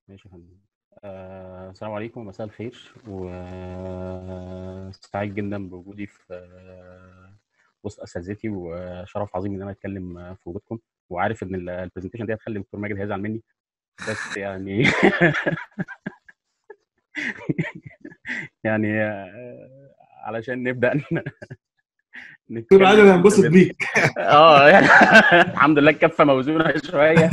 ماشي يا فندم آه، السلام عليكم ومساء الخير وسعيد جدا بوجودي في آه، وسط اساتذتي وشرف عظيم ان انا اتكلم في وجودكم وعارف ان البرزنتيشن دي هتخلي الدكتور ماجد هيزعل مني بس يعني يعني آه، علشان نبدا دكتور عادل انا هنبسط بيك اه يعني الحمد لله الكفه موزونه شويه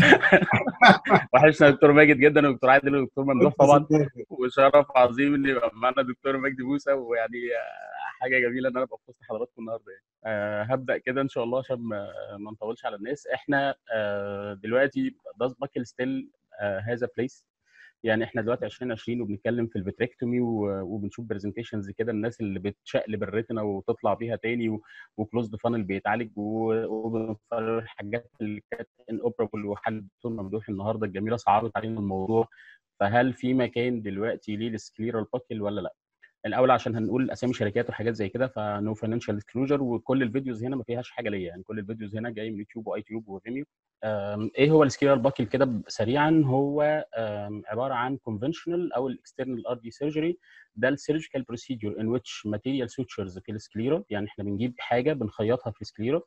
وحشنا دكتور ماجد جدا ودكتور عادل ودكتور ممدوح طبعا وشرف عظيم ان يبقى معانا دكتور مجدي موسى ويعني حاجه جميله ان انا ابقى في وسط حضراتكم النهارده يعني. أه هبدا كده ان شاء الله عشان ما ما نطولش على الناس احنا أه دلوقتي داز باكل ستيل هذا بليس يعني احنا دلوقتي 2020 وبنتكلم في الفيتريكتومي وبنشوف برزنتيشنز كده الناس اللي بتشقلب الريتنا وتطلع بيها تاني وكلوزد فانل بيتعالج وبنفرر الحاجات اللي كانت ان اوبرابل وحل الدكتور ممدوح النهارده الجميله صعبت علينا الموضوع فهل في مكان دلوقتي ليه السكليرال باكل ولا لا؟ الاول عشان هنقول اسامي شركات وحاجات زي كده فنو فاينانشال ديسكلوجر وكل الفيديوز هنا ما فيهاش حاجه ليا يعني كل الفيديوز هنا جاي من يوتيوب واي تيوب وفيميو ايه هو السكيرال باكل كده سريعا هو عباره عن كونفنشنال او الاكسترنال ار دي سيرجري ده السيرجيكال بروسيدور ان ويتش ماتيريال سوتشرز في السكليرا يعني احنا بنجيب حاجه بنخيطها في السكليرا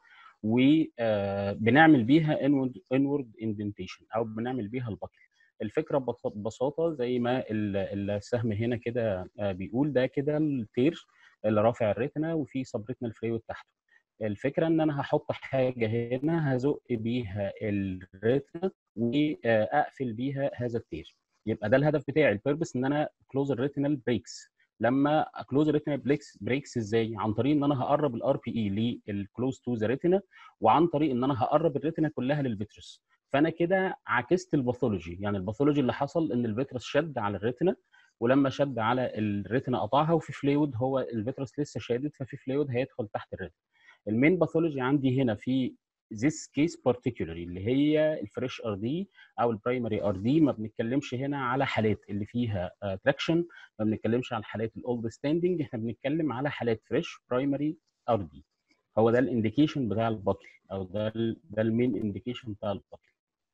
وبنعمل بيها انورد اندنتيشن او بنعمل بيها الباكل الفكره ببساطه زي ما السهم هنا كده بيقول ده كده التير اللي رافع الريتنا وفي سب ريتنال فلويد تحته الفكره ان انا هحط حاجه هنا هزق بيها الريتنا واقفل بيها هذا التير يبقى ده الهدف بتاعي البيربس ان انا كلوز الريتنال بريكس لما اكلوز الريتنال بريكس بريكس ازاي عن طريق ان انا هقرب الار بي اي للكلوز تو ذا ريتنا وعن طريق ان انا هقرب الريتنا كلها للفيترس فانا كده عكست الباثولوجي يعني الباثولوجي اللي حصل ان الفيترس شد على الريتنا ولما شد على الريتنا قطعها وفي فلويد هو الفيترس لسه شادد ففي فلويد هيدخل تحت الريتنا المين باثولوجي عندي هنا في this case particularly اللي هي الفريش ار دي او البرايمري ار دي ما بنتكلمش هنا على حالات اللي فيها تراكشن ما بنتكلمش على الحالات الاولد ستاندنج احنا بنتكلم على حالات فريش برايمري ار دي هو ده الانديكيشن بتاع الباكل او ده ال ده المين انديكيشن بتاع الباكل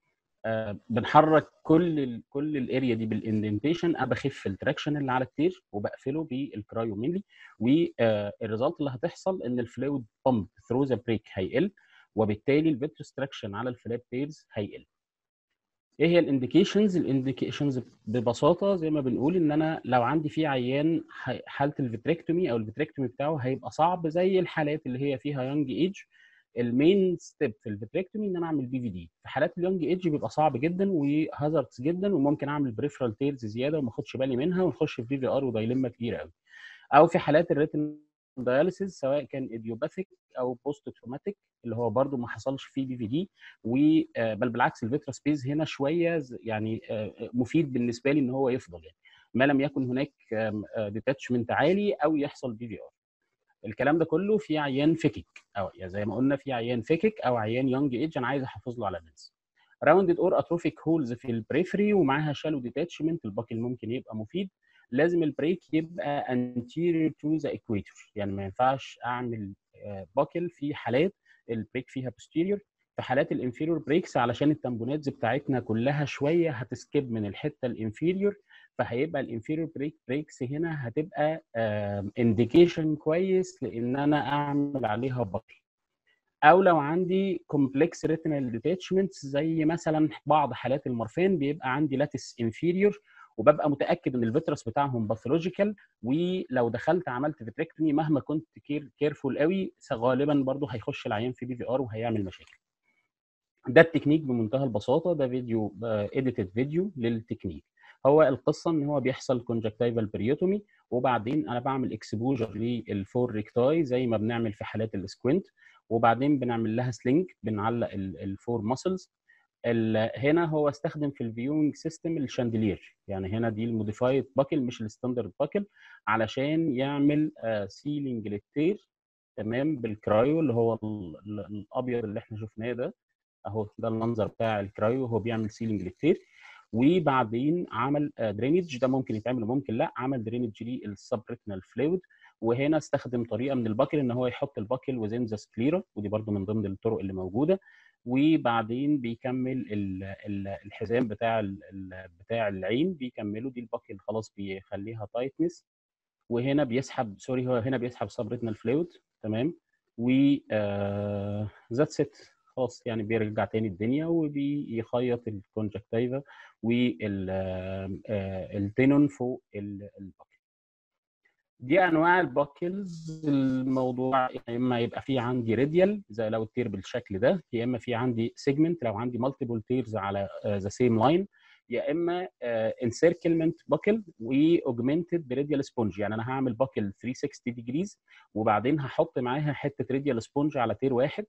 آه بنحرك كل ال كل الاريا دي بالاندنتيشن انا بخف التراكشن اللي على التير وبقفله بالكرايو مينلي والريزلت اللي هتحصل ان الفلويد بامب ثرو ذا بريك هيقل وبالتالي الفيترس تراكشن على الفلاب تيرز هيقل ايه هي الانديكيشنز الانديكيشنز ببساطه زي ما بنقول ان انا لو عندي في عيان حاله الفيتريكتومي او الفيتريكتومي بتاعه هيبقى صعب زي الحالات اللي هي فيها يونج ايج المين ستيب في الفيتريكتومي ان انا اعمل بي في دي في حالات اليونج ايج بيبقى صعب جدا وهازاردز جدا وممكن اعمل بريفرال تيرز زياده وما اخدش بالي منها ونخش في في في ار ودايلما كبيره قوي او في حالات الريتن داياليسيس سواء كان ايديوباثيك او بوست تروماتيك اللي هو برده ما حصلش فيه بي في دي بل بالعكس الفيترا سبيس هنا شويه يعني مفيد بالنسبه لي ان هو يفضل يعني ما لم يكن هناك ديتاتشمنت عالي او يحصل بي في ار الكلام ده كله في عيان فيكك او يعني زي ما قلنا في عيان فيكك او عيان يونج ايج انا عايز احافظ له على اللينس راوندد اور اتروفيك هولز في البريفري ومعاها شالو ديتاتشمنت الباكل ممكن يبقى مفيد لازم البريك يبقى anterior to the equator يعني ما ينفعش اعمل باكل في حالات البريك فيها posterior في حالات الانفيريور بريكس علشان التمبوناتز بتاعتنا كلها شويه هتسكيب من الحته الانفيريور فهيبقى الانفيريور بريك بريكس هنا هتبقى انديكيشن كويس لان انا اعمل عليها باكل او لو عندي كومبلكس ريتينال ديتاتشمنتس زي مثلا بعض حالات المورفين بيبقى عندي لاتس انفيريور وببقى متاكد ان الفيترس بتاعهم باثولوجيكال ولو دخلت عملت فيتريكتومي مهما كنت كير كيرفول قوي غالبا برضو هيخش العيان في بي في ار وهيعمل مشاكل ده التكنيك بمنتهى البساطه ده فيديو اديتد فيديو للتكنيك هو القصه ان هو بيحصل كونجكتيفال بريوتومي وبعدين انا بعمل اكسبوجر للفور ريكتاي زي ما بنعمل في حالات السكوينت وبعدين بنعمل لها سلينج بنعلق الفور ماسلز هنا هو استخدم في الفيوينج سيستم الشاندلير يعني هنا دي الموديفايد باكل مش الستاندرد باكل علشان يعمل سيلينج للتير تمام بالكرايو اللي هو الابيض اللي احنا شفناه ده اهو ده المنظر بتاع الكرايو هو بيعمل سيلينج للتير وبعدين عمل درينج ده ممكن يتعمل وممكن لا عمل درينج للسبريتنال فلويد وهنا استخدم طريقه من الباكل ان هو يحط الباكل وزين ذا سكليرا ودي برده من ضمن الطرق اللي موجوده وبعدين بيكمل الحزام بتاع بتاع العين بيكمله دي الباكل خلاص بيخليها تايتنس وهنا بيسحب سوري هو هنا بيسحب سبريتنال فلويد تمام و ذاتس ات خلاص يعني بيرجع تاني الدنيا وبيخيط الكونجكتيفا والتينون فوق الباكل دي انواع الباكلز الموضوع يا اما يبقى في عندي راديال زي لو التير بالشكل ده يا اما في عندي سيجمنت لو عندي مالتيبل تيرز على ذا سيم لاين يا اما انسيركلمنت باكل واوجمنتد براديال سبونج يعني انا هعمل باكل 360 ديجريز وبعدين هحط معاها حته راديال سبونج على تير واحد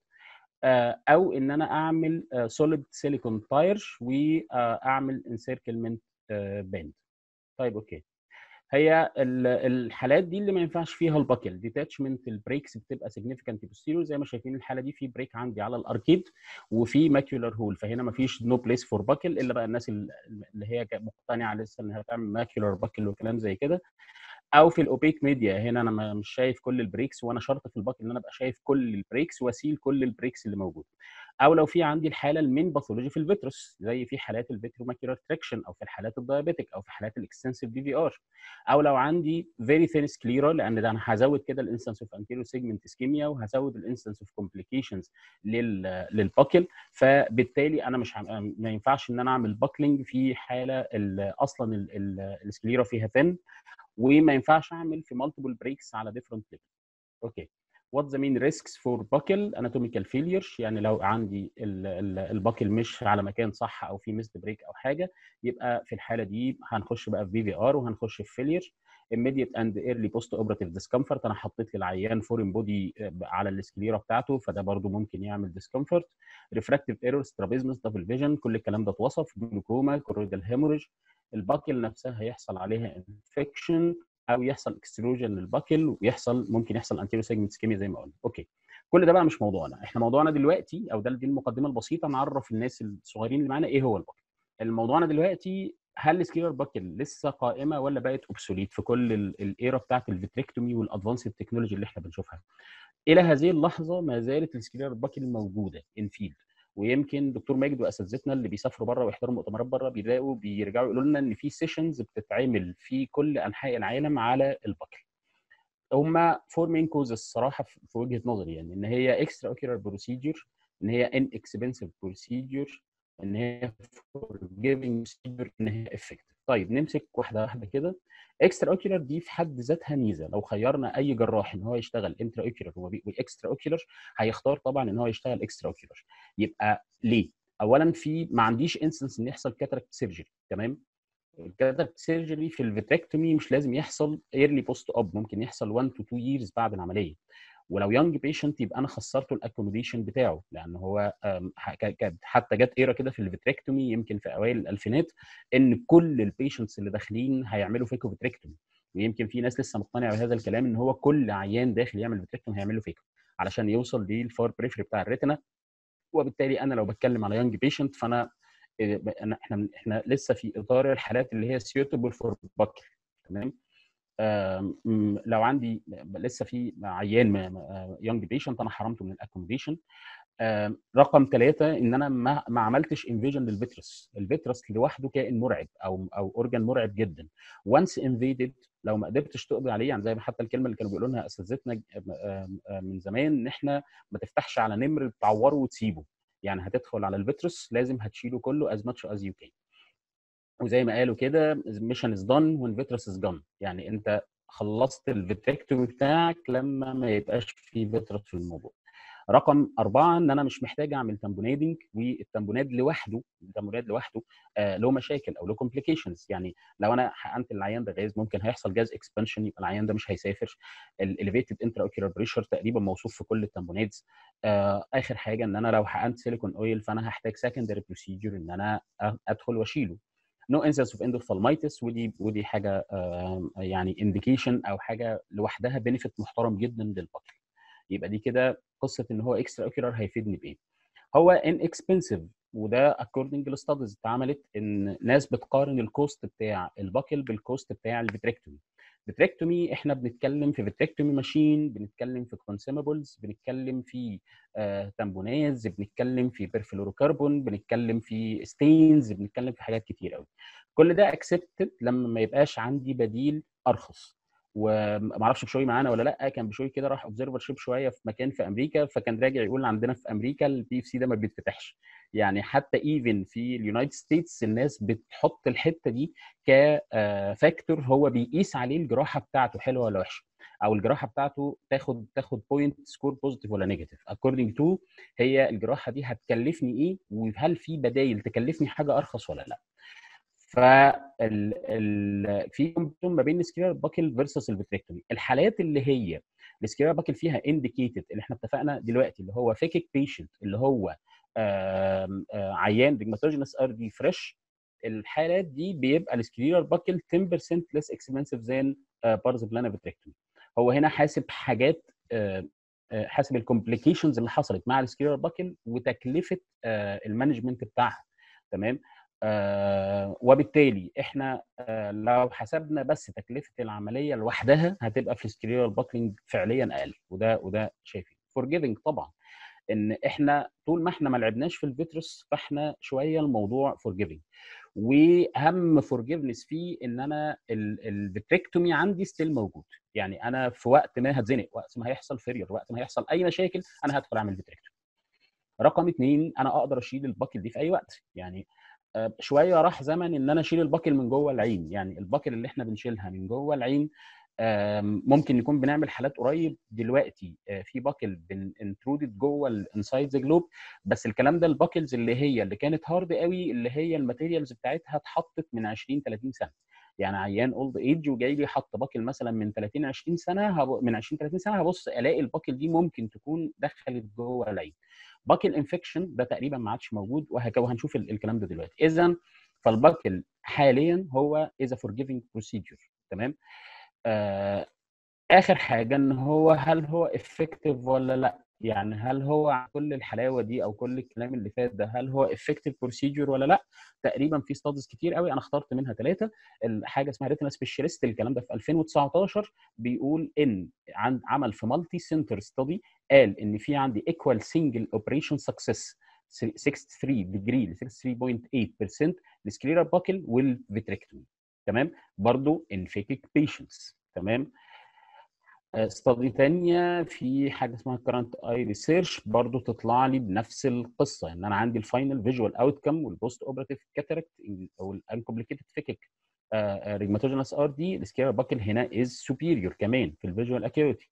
او ان انا اعمل سوليد سيليكون تاير واعمل انسيركلمنت باند طيب اوكي هي الحالات دي اللي ما ينفعش فيها الباكل ديتاتشمنت البريكس بتبقى سيجنيفيكانت بوستيريور زي ما شايفين الحاله دي في بريك عندي على الاركيد وفي ماكيولار هول فهنا ما فيش نو بليس فور باكل الا بقى الناس اللي هي مقتنعه لسه انها تعمل ماكيولار باكل وكلام زي كده او في الاوبيك ميديا هنا انا مش شايف كل البريكس وانا شرط في الباكل ان انا ابقى شايف كل البريكس واسيل كل البريكس اللي موجوده او لو في عندي الحاله المين باثولوجي في الفيتروس زي في حالات الفيتروماكيولار تراكشن او في الحالات الدايابيتك او في حالات الاكستنسيف بي في ار او لو عندي فيري ثين سكليرا لان ده انا هزود كده الانستنس اوف انتيريو سيجمنت اسكيميا وهزود الانستنس اوف كومبليكيشنز للباكل فبالتالي انا مش ما ينفعش ان انا اعمل باكلينج في حاله اصلا السكليرا فيها ثين وما ينفعش اعمل في مالتيبل بريكس على ديفرنت ليفل اوكي وات ذا مين ريسكس فور باكل اناتوميكال فيلير يعني لو عندي الباكل مش على مكان صح او في ميست بريك او حاجه يبقى في الحاله دي هنخش بقى في في في ار وهنخش في فيلير immediate and early post operative discomfort انا حطيت للعيان فورين بودي على السكليرا بتاعته فده برضو ممكن يعمل discomfort refractive error strabismus double vision كل الكلام ده اتوصف جلوكوما كوريدال هيموريج الباكل نفسها هيحصل عليها انفكشن او يحصل اكستروجن للباكل ويحصل ممكن يحصل انتيريو سيجمنت سكيميا زي ما قلنا اوكي كل ده بقى مش موضوعنا احنا موضوعنا دلوقتي او ده دي المقدمه البسيطه نعرف الناس الصغيرين اللي معانا ايه هو الباكل الموضوعنا دلوقتي هل السكيلر باكل لسه قائمه ولا بقت اوبسوليت في كل الايرا بتاعت الفيتريكتومي والادفانسد تكنولوجي اللي احنا بنشوفها الى هذه اللحظه ما زالت السكيلر باكل موجوده ان فيلد ويمكن دكتور ماجد واساتذتنا اللي بيسافروا بره ويحضروا مؤتمرات بره بيلاقوا بيرجعوا يقولوا لنا ان في سيشنز بتتعمل في كل انحاء العالم على الباكل هم فور مين كوز الصراحه في وجهه نظري يعني ان هي اكسترا اوكيولار بروسيجر ان هي ان اكسبنسيف بروسيجر ان هي فورجيفنج بروسيجر ان هي افكتيف طيب نمسك واحده واحده كده اكسترا اوكيولار دي في حد ذاتها ميزه لو خيرنا اي جراح ان هو يشتغل انترا اوكيولار واكسترا اوكيولار هيختار طبعا ان هو يشتغل اكسترا اوكيولار يبقى ليه؟ اولا في ما عنديش انستنس ان يحصل كاتراكت سيرجري تمام؟ الكاتراكت سيرجري في الفيتريكتومي مش لازم يحصل ايرلي بوست اوب ممكن يحصل 1 تو 2 ييرز بعد العمليه ولو يونج بيشنت يبقى انا خسرته الاكوموديشن بتاعه لان هو حتى جت ايرا كده في الفيتريكتومي يمكن في اوائل الالفينات ان كل البيشنتس اللي داخلين هيعملوا فيكو فيتريكتومي ويمكن في ناس لسه مقتنعه بهذا الكلام ان هو كل عيان داخل يعمل فيتريكتومي هيعمل له فيكو علشان يوصل للفار بريفري بتاع الريتنا وبالتالي انا لو بتكلم على يونج بيشنت فانا احنا احنا لسه في اطار الحالات اللي هي سيوتبل فور باكل تمام لو عندي لسه في عيان يونج بيشنت انا حرمته من الاكوموديشن رقم ثلاثة ان انا ما, ما عملتش انفيجن للفيترس الفيترس لوحده كائن مرعب او او اورجان مرعب جدا وانس انفيدد لو ما قدرتش تقضي عليه يعني زي ما حتى الكلمه اللي كانوا بيقولوا لنا اساتذتنا من زمان ان احنا ما تفتحش على نمر تعوره وتسيبه يعني هتدخل على الفيترس لازم هتشيله كله از ماتش از يو كان وزي ما قالوا كده ميشن از دون وين فيترس از جون يعني انت خلصت الفيتريكتومي بتاعك لما ما يبقاش في فيترس في الموضوع رقم أربعة إن أنا مش محتاج أعمل تامبونادنج والتامبوناد لوحده التامبوناد لوحده آه له مشاكل أو له كومبليكيشنز يعني لو أنا حقنت العيان ده غاز ممكن هيحصل جاز اكسبانشن يبقى العيان ده مش هيسافر الاليفيتد انترا اوكيولار بريشر تقريبا موصوف في كل التامبونادز آه آخر حاجة إن أنا لو حقنت سيليكون أويل فأنا هحتاج سكندري بروسيجر إن أنا أدخل وأشيله نو انسنس اوف اندوفالمايتس ودي ودي حاجه آه يعني انديكيشن او حاجه لوحدها بنفيت محترم جدا للبطل يبقى دي كده قصه ان هو اكسترا اوكيولار هيفيدني بايه هو ان اكسبنسيف وده اكوردنج لستاديز اتعملت ان ناس بتقارن الكوست بتاع الباكل بالكوست بتاع الفيتريكتومي فيتريكتومي احنا بنتكلم في فيتريكتومي ماشين بنتكلم في كونسيومبلز بنتكلم في آه تامبوناز بنتكلم في بيرفلوروكربون بنتكلم في ستينز بنتكلم في حاجات كتير قوي كل ده اكسبتد لما ما يبقاش عندي بديل ارخص وما اعرفش بشوي معانا ولا لا كان بشوي كده راح اوبزرفر شيب شويه في مكان في امريكا فكان راجع يقول عندنا في امريكا البي اف سي ده ما بيتفتحش يعني حتى ايفن في اليونايتد ستيتس الناس بتحط الحته دي كفاكتور هو بيقيس عليه الجراحه بتاعته حلوه ولا وحشه او الجراحه بتاعته تاخد تاخد بوينت سكور بوزيتيف ولا نيجاتيف اكوردنج تو هي الجراحه دي هتكلفني ايه وهل في بدايل تكلفني حاجه ارخص ولا لا ف في كومبيتيشن ما بين السكيلر باكل فيرسس الفيتريكتومي الحالات اللي هي السكيلر باكل فيها انديكيتد اللي احنا اتفقنا دلوقتي اللي هو فيكك بيشنت اللي هو آم آم عيان ديجماتوجينس ار دي فريش الحالات دي بيبقى السكليرال باكل 10% less expensive than بارز بلانا فيتريكتومي هو هنا حاسب حاجات حاسب الكومبليكيشنز اللي حصلت مع السكليرال باكل وتكلفه المانجمنت بتاعها تمام آه وبالتالي احنا آه لو حسبنا بس تكلفه العمليه لوحدها هتبقى في السكريرال باكلينج فعليا اقل وده وده شايفين فورجيفنج طبعا ان احنا طول ما احنا ما لعبناش في الفيترس فاحنا شويه الموضوع فورجيفنج واهم فورجيفنس فيه ان انا الفيتريكتومي عندي ستيل موجود يعني انا في وقت ما هتزنق وقت ما هيحصل فيرير وقت ما هيحصل اي مشاكل انا هدخل اعمل فيتريكتومي رقم اثنين انا اقدر اشيل الباكل دي في اي وقت يعني شويه راح زمن ان انا اشيل الباكل من جوه العين يعني الباكل اللي احنا بنشيلها من جوه العين ممكن نكون بنعمل حالات قريب دلوقتي في باكل انترودد جوه الانسايد ذا جلوب بس الكلام ده الباكلز اللي هي اللي كانت هارد قوي اللي هي الماتيريالز بتاعتها اتحطت من 20 30 سنه يعني عيان اولد ايج وجاي لي حط باكل مثلا من 30 20 سنه هب... من 20 30 سنه هبص الاقي الباكل دي ممكن تكون دخلت جوه العين باكل انفكشن ده تقريبا ما عادش موجود وهك... وهنشوف الكلام ده دلوقتي اذا فالباكل حاليا هو از فورجيفنج بروسيدجر تمام آه اخر حاجه ان هو هل هو افكتيف ولا لا يعني هل هو كل الحلاوه دي او كل الكلام اللي فات ده هل هو افكتيف بروسيجر ولا لا تقريبا في ستاديز كتير قوي انا اخترت منها ثلاثه حاجه اسمها ريتنا سبيشاليست الكلام ده في 2019 بيقول ان عند عمل في مالتي سنتر ستادي قال ان في عندي ايكوال سنجل اوبريشن سكسس 63 ديجري ل 63.8% لسكليرال باكل والفيتريكتومي تمام برضو ان فيكك بيشنتس تمام استادي تانية في حاجه اسمها كرنت اي ريسيرش برضو تطلع لي بنفس القصه ان انا عندي الفاينل فيجوال اوتكم والبوست اوبراتيف كاتاراكت او الانكومبليكيتد فيكك ريجماتوجينس ار دي السكيرال باكل هنا از سوبيريور كمان في الفيجوال اكيورتي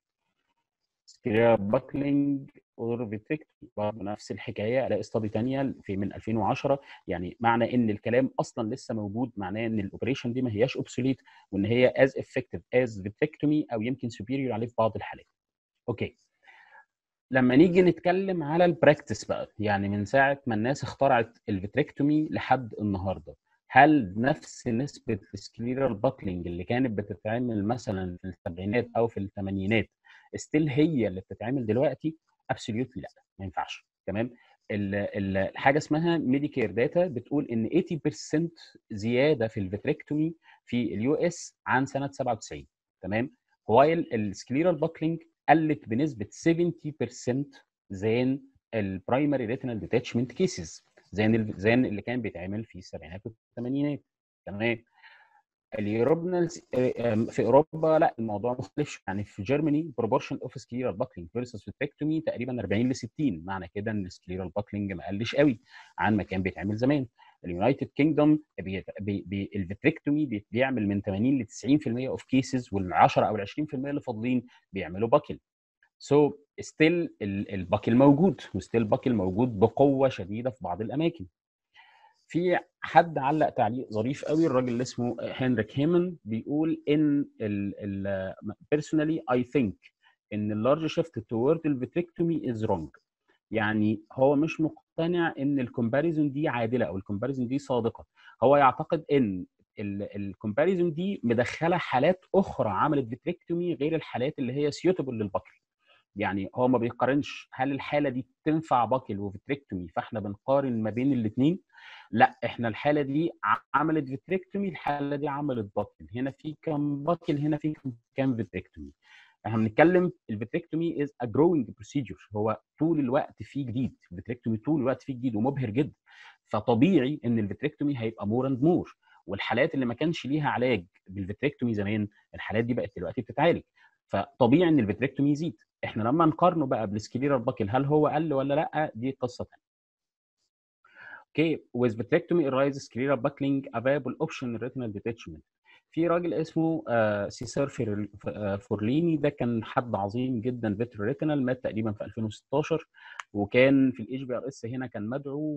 سكيرال باكلينج اور فيتريكتومي برضه نفس الحكايه الاقي استادي ثانيه في من 2010 يعني معنى ان الكلام اصلا لسه موجود معناه ان الاوبريشن دي ما هياش اوبسوليت وان هي از افكتيف از فيتريكتومي او يمكن سوبيريور عليه في بعض الحالات. اوكي. لما نيجي نتكلم على البراكتس بقى يعني من ساعه ما الناس اخترعت الفيتريكتومي لحد النهارده هل نفس نسبه السكليرال باكلينج اللي كانت بتتعمل مثلا في السبعينات او في الثمانينات ستيل هي اللي بتتعمل دلوقتي ابسوليوتلي لا ما ينفعش تمام الحاجه اسمها ميديكير داتا بتقول ان 80% زياده في الفيتريكتومي في اليو اس عن سنه 97 تمام وايل السكليرال باكلينج قلت بنسبه 70% زين البرايمري ريتينال ديتاتشمنت كيسز زين زين اللي كان بيتعمل في السبعينات والثمانينات تمام اليوروبنال في اوروبا لا الموضوع مختلف يعني في جيرماني بروبورشن اوف سكليرال باكلينج فيرسس فيتريكتومي تقريبا 40 ل 60 معنى كده ان السكليرال باكلينج ما قلش قوي عن ما كان بيتعمل زمان اليونايتد كينجدوم بي بي بي الفيتريكتومي بي بيعمل من 80 ل 90% اوف كيسز وال10 او ال 20% اللي فاضلين بيعملوا باكل سو so, ستيل الباكل موجود وستيل باكل موجود بقوه شديده في بعض الاماكن في حد علق تعليق ظريف قوي الراجل اللي اسمه هنريك هيمن بيقول ان بيرسونالي اي ثينك ان اللارج شيفت توورد الفيتريكتومي از رونج يعني هو مش مقتنع ان الكومباريزون دي عادله او الكومباريزون دي صادقه هو يعتقد ان الكومباريزون دي مدخله حالات اخرى عملت فيتريكتومي غير الحالات اللي هي سيوتبل للبكر يعني هو ما بيقارنش هل الحاله دي تنفع باكل وفيتريكتومي فاحنا بنقارن ما بين الاثنين لا احنا الحاله دي عملت فيتريكتومي الحاله دي عملت باكل هنا في كام باكل هنا في كام فيتريكتومي احنا بنتكلم الفيتريكتومي از ا جروينج بروسيجر هو طول الوقت فيه جديد الفيتريكتومي طول الوقت فيه جديد ومبهر جدا فطبيعي ان الفيتريكتومي هيبقى مور اند مور والحالات اللي ما كانش ليها علاج بالفيتريكتومي زمان الحالات دي بقت دلوقتي بتتعالج فطبيعي ان الفيتريكتومي يزيد احنا لما نقارنه بقى بالسكليرال باكل هل هو قل ولا لا دي قصه ثانيه اوكي with vitrectomy arises scleral buckling available option retinal detachment في راجل اسمه آه سيسار فورليني ده كان حد عظيم جدا فيتر ريتينال مات تقريبا في 2016 وكان في الاتش بي ار اس هنا كان مدعو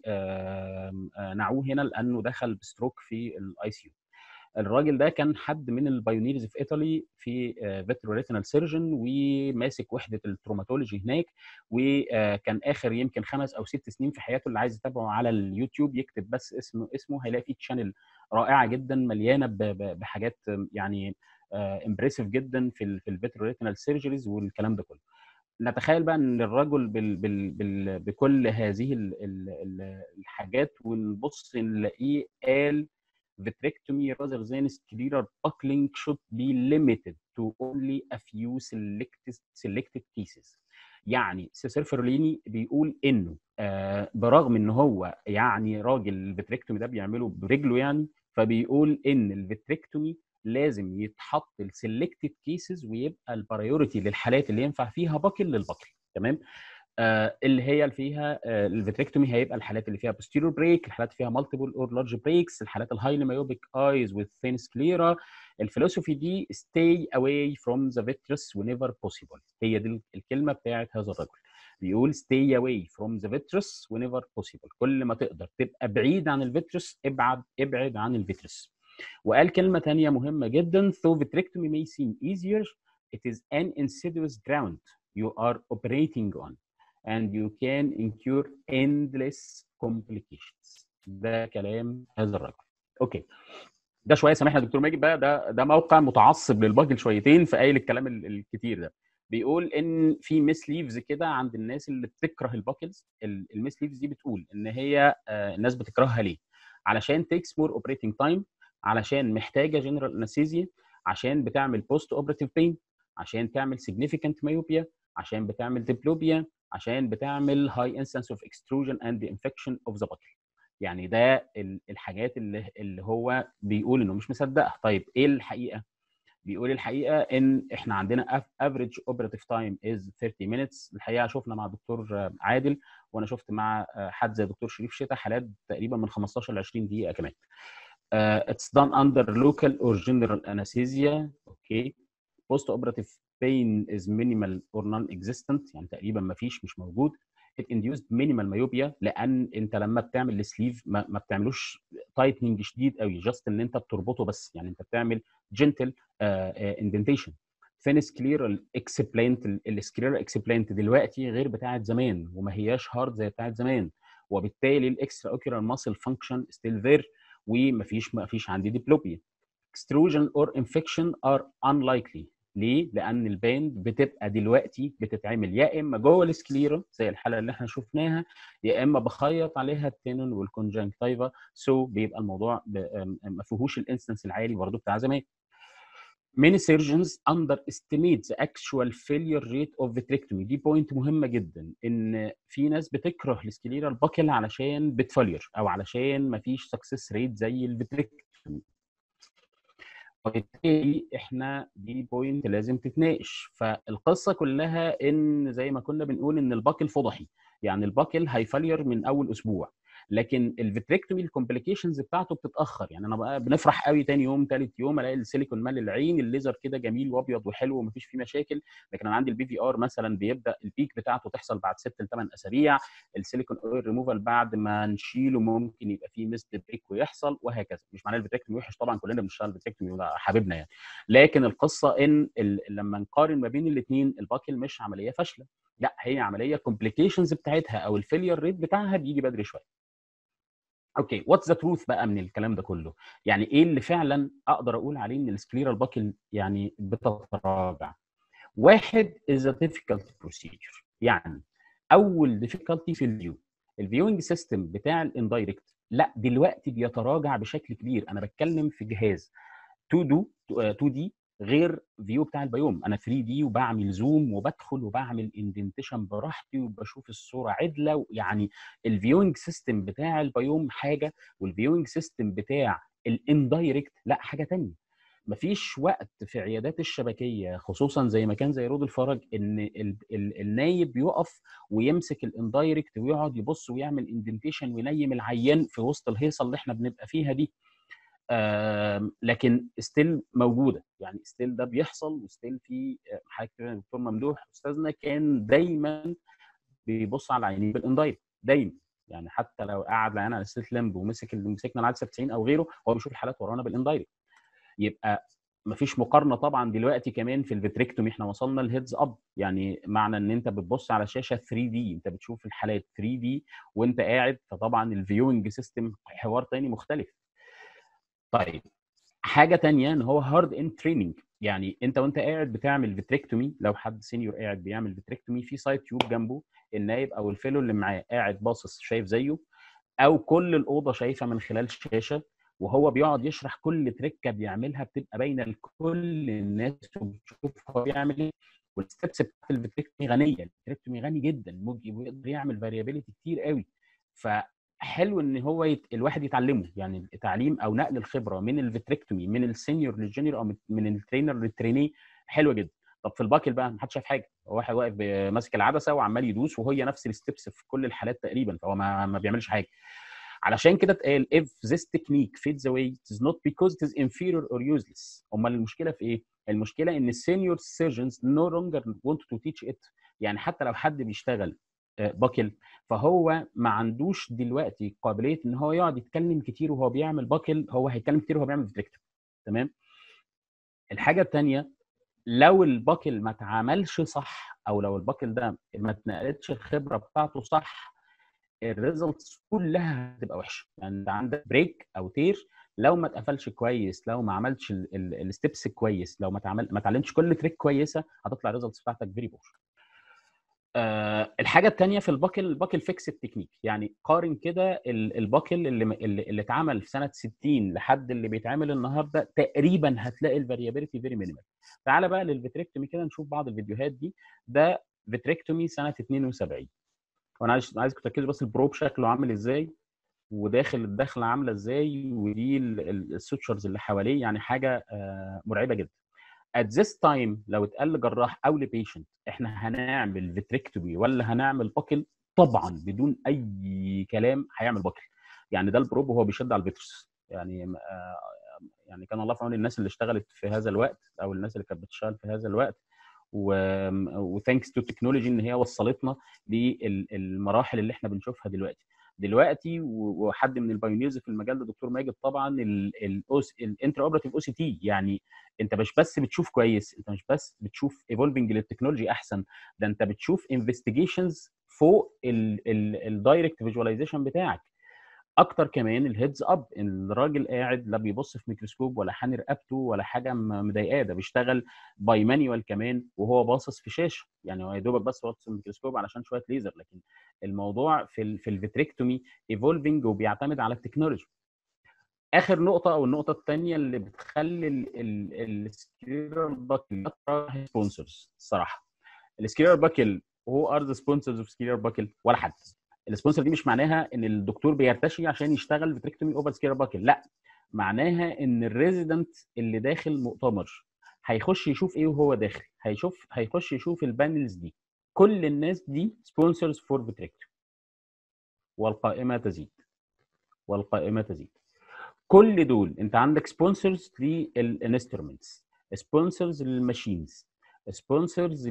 ونعوه هنا لانه دخل بستروك في الاي سي يو الراجل ده كان حد من البايونيرز في ايطالي في فيترو ريتينال سيرجن وماسك وحده التروماتولوجي هناك وكان اخر يمكن خمس او ست سنين في حياته اللي عايز يتابعه على اليوتيوب يكتب بس اسمه اسمه هيلاقي فيه تشانل رائعه جدا مليانه بحاجات يعني امبرسيف جدا في في الفيترو ريتينال سيرجريز والكلام ده كله نتخيل بقى ان الرجل بال بال بال بكل هذه ال ال الحاجات ونبص نلاقيه قال vitrectomy rather than scleral buckling should be limited to only a few selected, selected cases. يعني سيسير فرليني بيقول انه آه برغم ان هو يعني راجل الفيتريكتومي ده بيعمله برجله يعني فبيقول ان الفيتريكتومي لازم يتحط السلكتد كيسز ويبقى البرايورتي للحالات اللي ينفع فيها باكل للباكل تمام آه اللي هي اللي فيها آه الفيتريكتومي هيبقى الحالات اللي فيها posterior بريك الحالات اللي فيها مالتيبل اور لارج بريكس الحالات الهايلي مايوبيك ايز with thin sclera الفلسفي دي stay away from the vitreous whenever possible هي دي الكلمه بتاعت هذا الرجل بيقول stay away from the vitreous whenever possible كل ما تقدر تبقى بعيد عن الفيترس ابعد ابعد عن الفيترس وقال كلمه ثانيه مهمه جدا though vitrectomy may seem easier it is an insidious ground you are operating on and you can incur endless complications ده كلام هذا الرجل اوكي ده شويه سامحنا دكتور ماجد بقى ده ده موقع متعصب للباجل شويتين في قايل الكلام الكتير ده بيقول ان في ميس ليفز كده عند الناس اللي بتكره الباكلز الميس ليفز دي بتقول ان هي الناس بتكرهها ليه علشان تيكس مور اوبريتنج تايم علشان محتاجه جنرال انستيزيا عشان بتعمل بوست اوبريتيف بين عشان تعمل significant مايوبيا عشان بتعمل ديبلوبيا عشان بتعمل هاي انستنس اوف اكستروجن اند انفكشن اوف ذا باكل يعني ده الحاجات اللي اللي هو بيقول انه مش مصدقها طيب ايه الحقيقه بيقول الحقيقه ان احنا عندنا افريج اوبراتيف تايم از 30 minutes الحقيقه شفنا مع دكتور عادل وانا شفت مع حد زي دكتور شريف شتا حالات تقريبا من 15 ل 20 دقيقه كمان اتس دان اندر لوكال اور جنرال انستيزيا اوكي بوست اوبراتيف pain is minimal or non-existent يعني تقريبا ما فيش مش موجود it induced minimal myopia لان انت لما بتعمل السليف ما, ما بتعملوش تايتنج شديد قوي جاست ان انت بتربطه بس يعني انت بتعمل جنتل اندنتيشن فين سكليرال اكسبلانت السكليرال اكسبلانت دلوقتي غير بتاعه زمان وما هياش هارد زي بتاعه زمان وبالتالي الاكسترا اوكيولار ماسل فانكشن ستيل ذير ومفيش مفيش عندي ديبلوبيا extrusion or infection are unlikely ليه؟ لأن الباند بتبقى دلوقتي بتتعمل يا إما جوه السكليرا زي الحالة اللي احنا شفناها يا إما بخيط عليها التينون والكونجنكتيفا سو so بيبقى الموضوع ما فيهوش الانستنس العالي برضه بتاع زمان. Many surgeons underestimate the actual failure rate of vitrectomy دي بوينت مهمة جدا إن في ناس بتكره السكليرا الباكل علشان بتفلير أو علشان ما فيش سكسس ريت زي الفيتريكتومي وبالتالي احنا دي بوينت لازم تتناقش فالقصه كلها ان زي ما كنا بنقول ان الباكل فضحي يعني الباكل هيفلير من اول اسبوع لكن الفيتريكتومي الكومبليكيشنز بتاعته بتتاخر يعني انا بقى بنفرح قوي تاني يوم ثالث يوم الاقي السيليكون مال العين الليزر كده جميل وابيض وحلو ومفيش فيه مشاكل لكن انا عندي البي في ار مثلا بيبدا البيك بتاعته تحصل بعد 6 ل 8 اسابيع السيليكون اويل ريموفال بعد ما نشيله ممكن يبقى فيه ميست بريك ويحصل وهكذا مش معناه الفيتريكتومي وحش طبعا كلنا بنشتغل فيتريكتومي وده حبيبنا يعني لكن القصه ان لما نقارن ما بين الاثنين الباكل مش عمليه فاشله لا هي عمليه كومبليكيشنز بتاعتها او الفيلير ريت بتاعها بيجي بدري شويه اوكي واتس ذا تروث بقى من الكلام ده كله يعني ايه اللي فعلا اقدر اقول عليه ان السكليرال باكل يعني بتتراجع واحد is a difficult procedure يعني اول difficulty في الفيو الفيوينج سيستم بتاع الاندايركت لا دلوقتي بيتراجع بشكل كبير انا بتكلم في جهاز 2 دو 2 دي غير فيو بتاع البيوم انا 3 دي وبعمل زوم وبدخل وبعمل اندنتيشن براحتي وبشوف الصوره عدله يعني الفيوينج سيستم بتاع البيوم حاجه والفيوينج سيستم بتاع الاندايركت لا حاجه ثانيه مفيش وقت في عيادات الشبكيه خصوصا زي مكان زي رود الفرج ان ال ال النايب يقف ويمسك الاندايركت ويقعد يبص ويعمل اندنتيشن وينيم العيان في وسط الهيصه اللي احنا بنبقى فيها دي آه لكن ستيل موجوده يعني ستيل ده بيحصل وستيل في حضرتك دكتور ممدوح استاذنا كان دايما بيبص على العيانين بالاندايركت دايما يعني حتى لو قعد العيان على ستيت لمب ومسك اللي مسكنا العدسه 90 او غيره هو بيشوف الحالات ورانا بالاندايركت يبقى مفيش مقارنه طبعا دلوقتي كمان في الفيتريكتومي احنا وصلنا الهيدز اب يعني معنى ان انت بتبص على شاشه 3 دي انت بتشوف الحالات 3 دي وانت قاعد فطبعا الفيوينج سيستم حوار تاني مختلف طيب حاجه تانية ان هو هارد ان تريننج يعني انت وانت قاعد بتعمل فيتريكتومي لو حد سينيور قاعد بيعمل فيتريكتومي في سايد تيوب جنبه النايب او الفيلو اللي معاه قاعد باصص شايف زيه او كل الاوضه شايفه من خلال شاشه وهو بيقعد يشرح كل تريكه بيعملها بتبقى باينه لكل الناس وبتشوف هو بيعمل ايه والستبس بتاعت الفيتريكتومي غنيه الفيتريكتومي غني جدا ويقدر يعمل فاريابيلتي كتير قوي فحلو ان هو يت... الواحد يتعلمه يعني تعليم او نقل الخبره من الفيتريكتومي من السينيور للجونيور او من الترينر للترينيه حلوه جدا طب في الباكل بقى محدش شايف حاجه هو واحد واقف ماسك العدسه وعمال يدوس وهي نفس الستبس في كل الحالات تقريبا فهو ما, ما بيعملش حاجه علشان كده اتقال if this technique fades away it is not because it is inferior or useless امال المشكله في ايه المشكله ان السينيور surgeons no longer want to teach it يعني حتى لو حد بيشتغل باكل فهو ما عندوش دلوقتي قابليه ان هو يقعد يتكلم كتير وهو بيعمل باكل هو هيتكلم كتير وهو بيعمل فيتريكتوم تمام الحاجه الثانيه لو الباكل ما اتعملش صح او لو الباكل ده ما اتنقلتش الخبره بتاعته صح الريزلتس كلها هتبقى وحشه يعني انت عندك بريك او تير لو ما اتقفلش كويس لو ما عملتش الستبس كويس لو ما تعمل ما اتعلمتش كل تريك كويسه هتطلع الريزلتس بتاعتك فيري بور أه الحاجه الثانيه في الباكل الباكل فيكس التكنيك يعني قارن كده الباكل اللي اللي اتعمل في سنه 60 لحد اللي بيتعمل النهارده تقريبا هتلاقي الفاريابيلتي فيري مينيمال تعالى بقى للفيتريكتومي كده نشوف بعض الفيديوهات دي ده فيتريكتومي سنه 72 وانا عايز عايزكم تركزوا بس البروب شكله عامل ازاي وداخل الدخله عامله ازاي ودي السوتشرز اللي حواليه يعني حاجه مرعبه جدا at this time لو اتقال لجراح او لبيشنت احنا هنعمل فيتريكتومي ولا هنعمل باكل طبعا بدون اي كلام هيعمل باكل يعني ده البروب وهو بيشد على الفيترس يعني يعني كان الله في عون الناس اللي اشتغلت في هذا الوقت او الناس اللي كانت بتشتغل في هذا الوقت وثانكس تو التكنولوجي ان هي وصلتنا للمراحل اللي احنا بنشوفها دلوقتي دلوقتي وحد من البايونيرز في المجال ده دكتور ماجد طبعا الانتر اوبراتيف او سي تي يعني انت مش بس بتشوف كويس انت مش بس بتشوف ايفولفنج للتكنولوجي احسن ده انت بتشوف انفستيجيشنز فوق الدايركت فيجواليزيشن بتاعك اكتر كمان الهيدز اب الراجل قاعد لا بيبص في ميكروسكوب ولا حاني رقبته ولا حاجه مضايقاه ده بيشتغل باي مانيوال كمان وهو باصص في شاشه يعني هو يا دوبك بس باصص في الميكروسكوب علشان شويه ليزر لكن الموضوع في ال في الفيتريكتومي ايفولفنج وبيعتمد على التكنولوجي اخر نقطه او النقطه الثانيه اللي بتخلي السكيرال باكل سبونسرز الصراحه السكيرال باكل هو ار ذا سبونسرز اوف سكيرال باكل ولا حد السبونسر دي مش معناها ان الدكتور بيرتشي عشان يشتغل فيتريكتومي اوفر سكير باكل لا معناها ان الريزيدنت اللي داخل مؤتمر هيخش يشوف ايه وهو داخل هيشوف هيخش يشوف البانلز دي كل الناس دي سبونسرز فور فيتريكتومي والقائمه تزيد والقائمه تزيد كل دول انت عندك سبونسرز للانسترومنتس سبونسرز للماشينز سبونسرز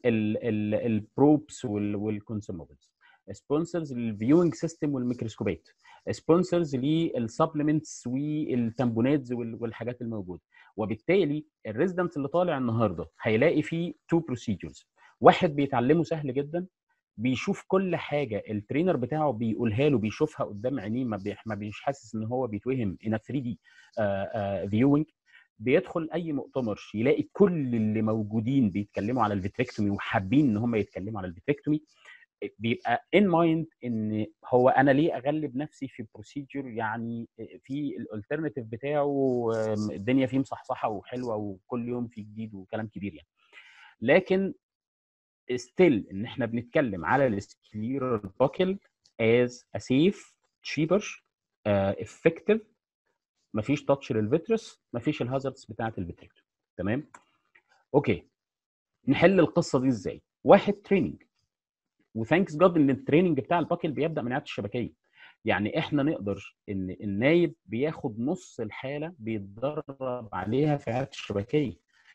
للبروبس والكونسومبلز سبونسرز للفيوينج سيستم والميكروسكوبات سبونسرز للسبلمنتس والتامبونات والحاجات الموجوده وبالتالي الريزيدنت اللي طالع النهارده هيلاقي فيه تو بروسيجرز واحد بيتعلمه سهل جدا بيشوف كل حاجه الترينر بتاعه بيقولها له بيشوفها قدام عينيه ما, بي... ما بيش حاسس ان هو بيتوهم ان 3 دي فيوينج بيدخل اي مؤتمر يلاقي كل اللي موجودين بيتكلموا على الفيتريكتومي وحابين ان هم يتكلموا على الفيتريكتومي بيبقى ان مايند ان هو انا ليه اغلب نفسي في بروسيجر يعني في الالترناتيف بتاعه الدنيا فيه مصحصحه وحلوه وكل يوم في جديد وكلام كبير يعني لكن ستيل ان احنا بنتكلم على السكليرال باكل از ا سيف تشيبر افكتيف مفيش تاتش للفيترس مفيش الهازاردز بتاعه الفيتريكتوم تمام اوكي نحل القصه دي ازاي واحد تريننج وثانكس جاد ان التريننج بتاع الباكل بيبدا من عياده الشبكيه يعني احنا نقدر ان النايب بياخد نص الحاله بيتدرب عليها في عياده الشبكيه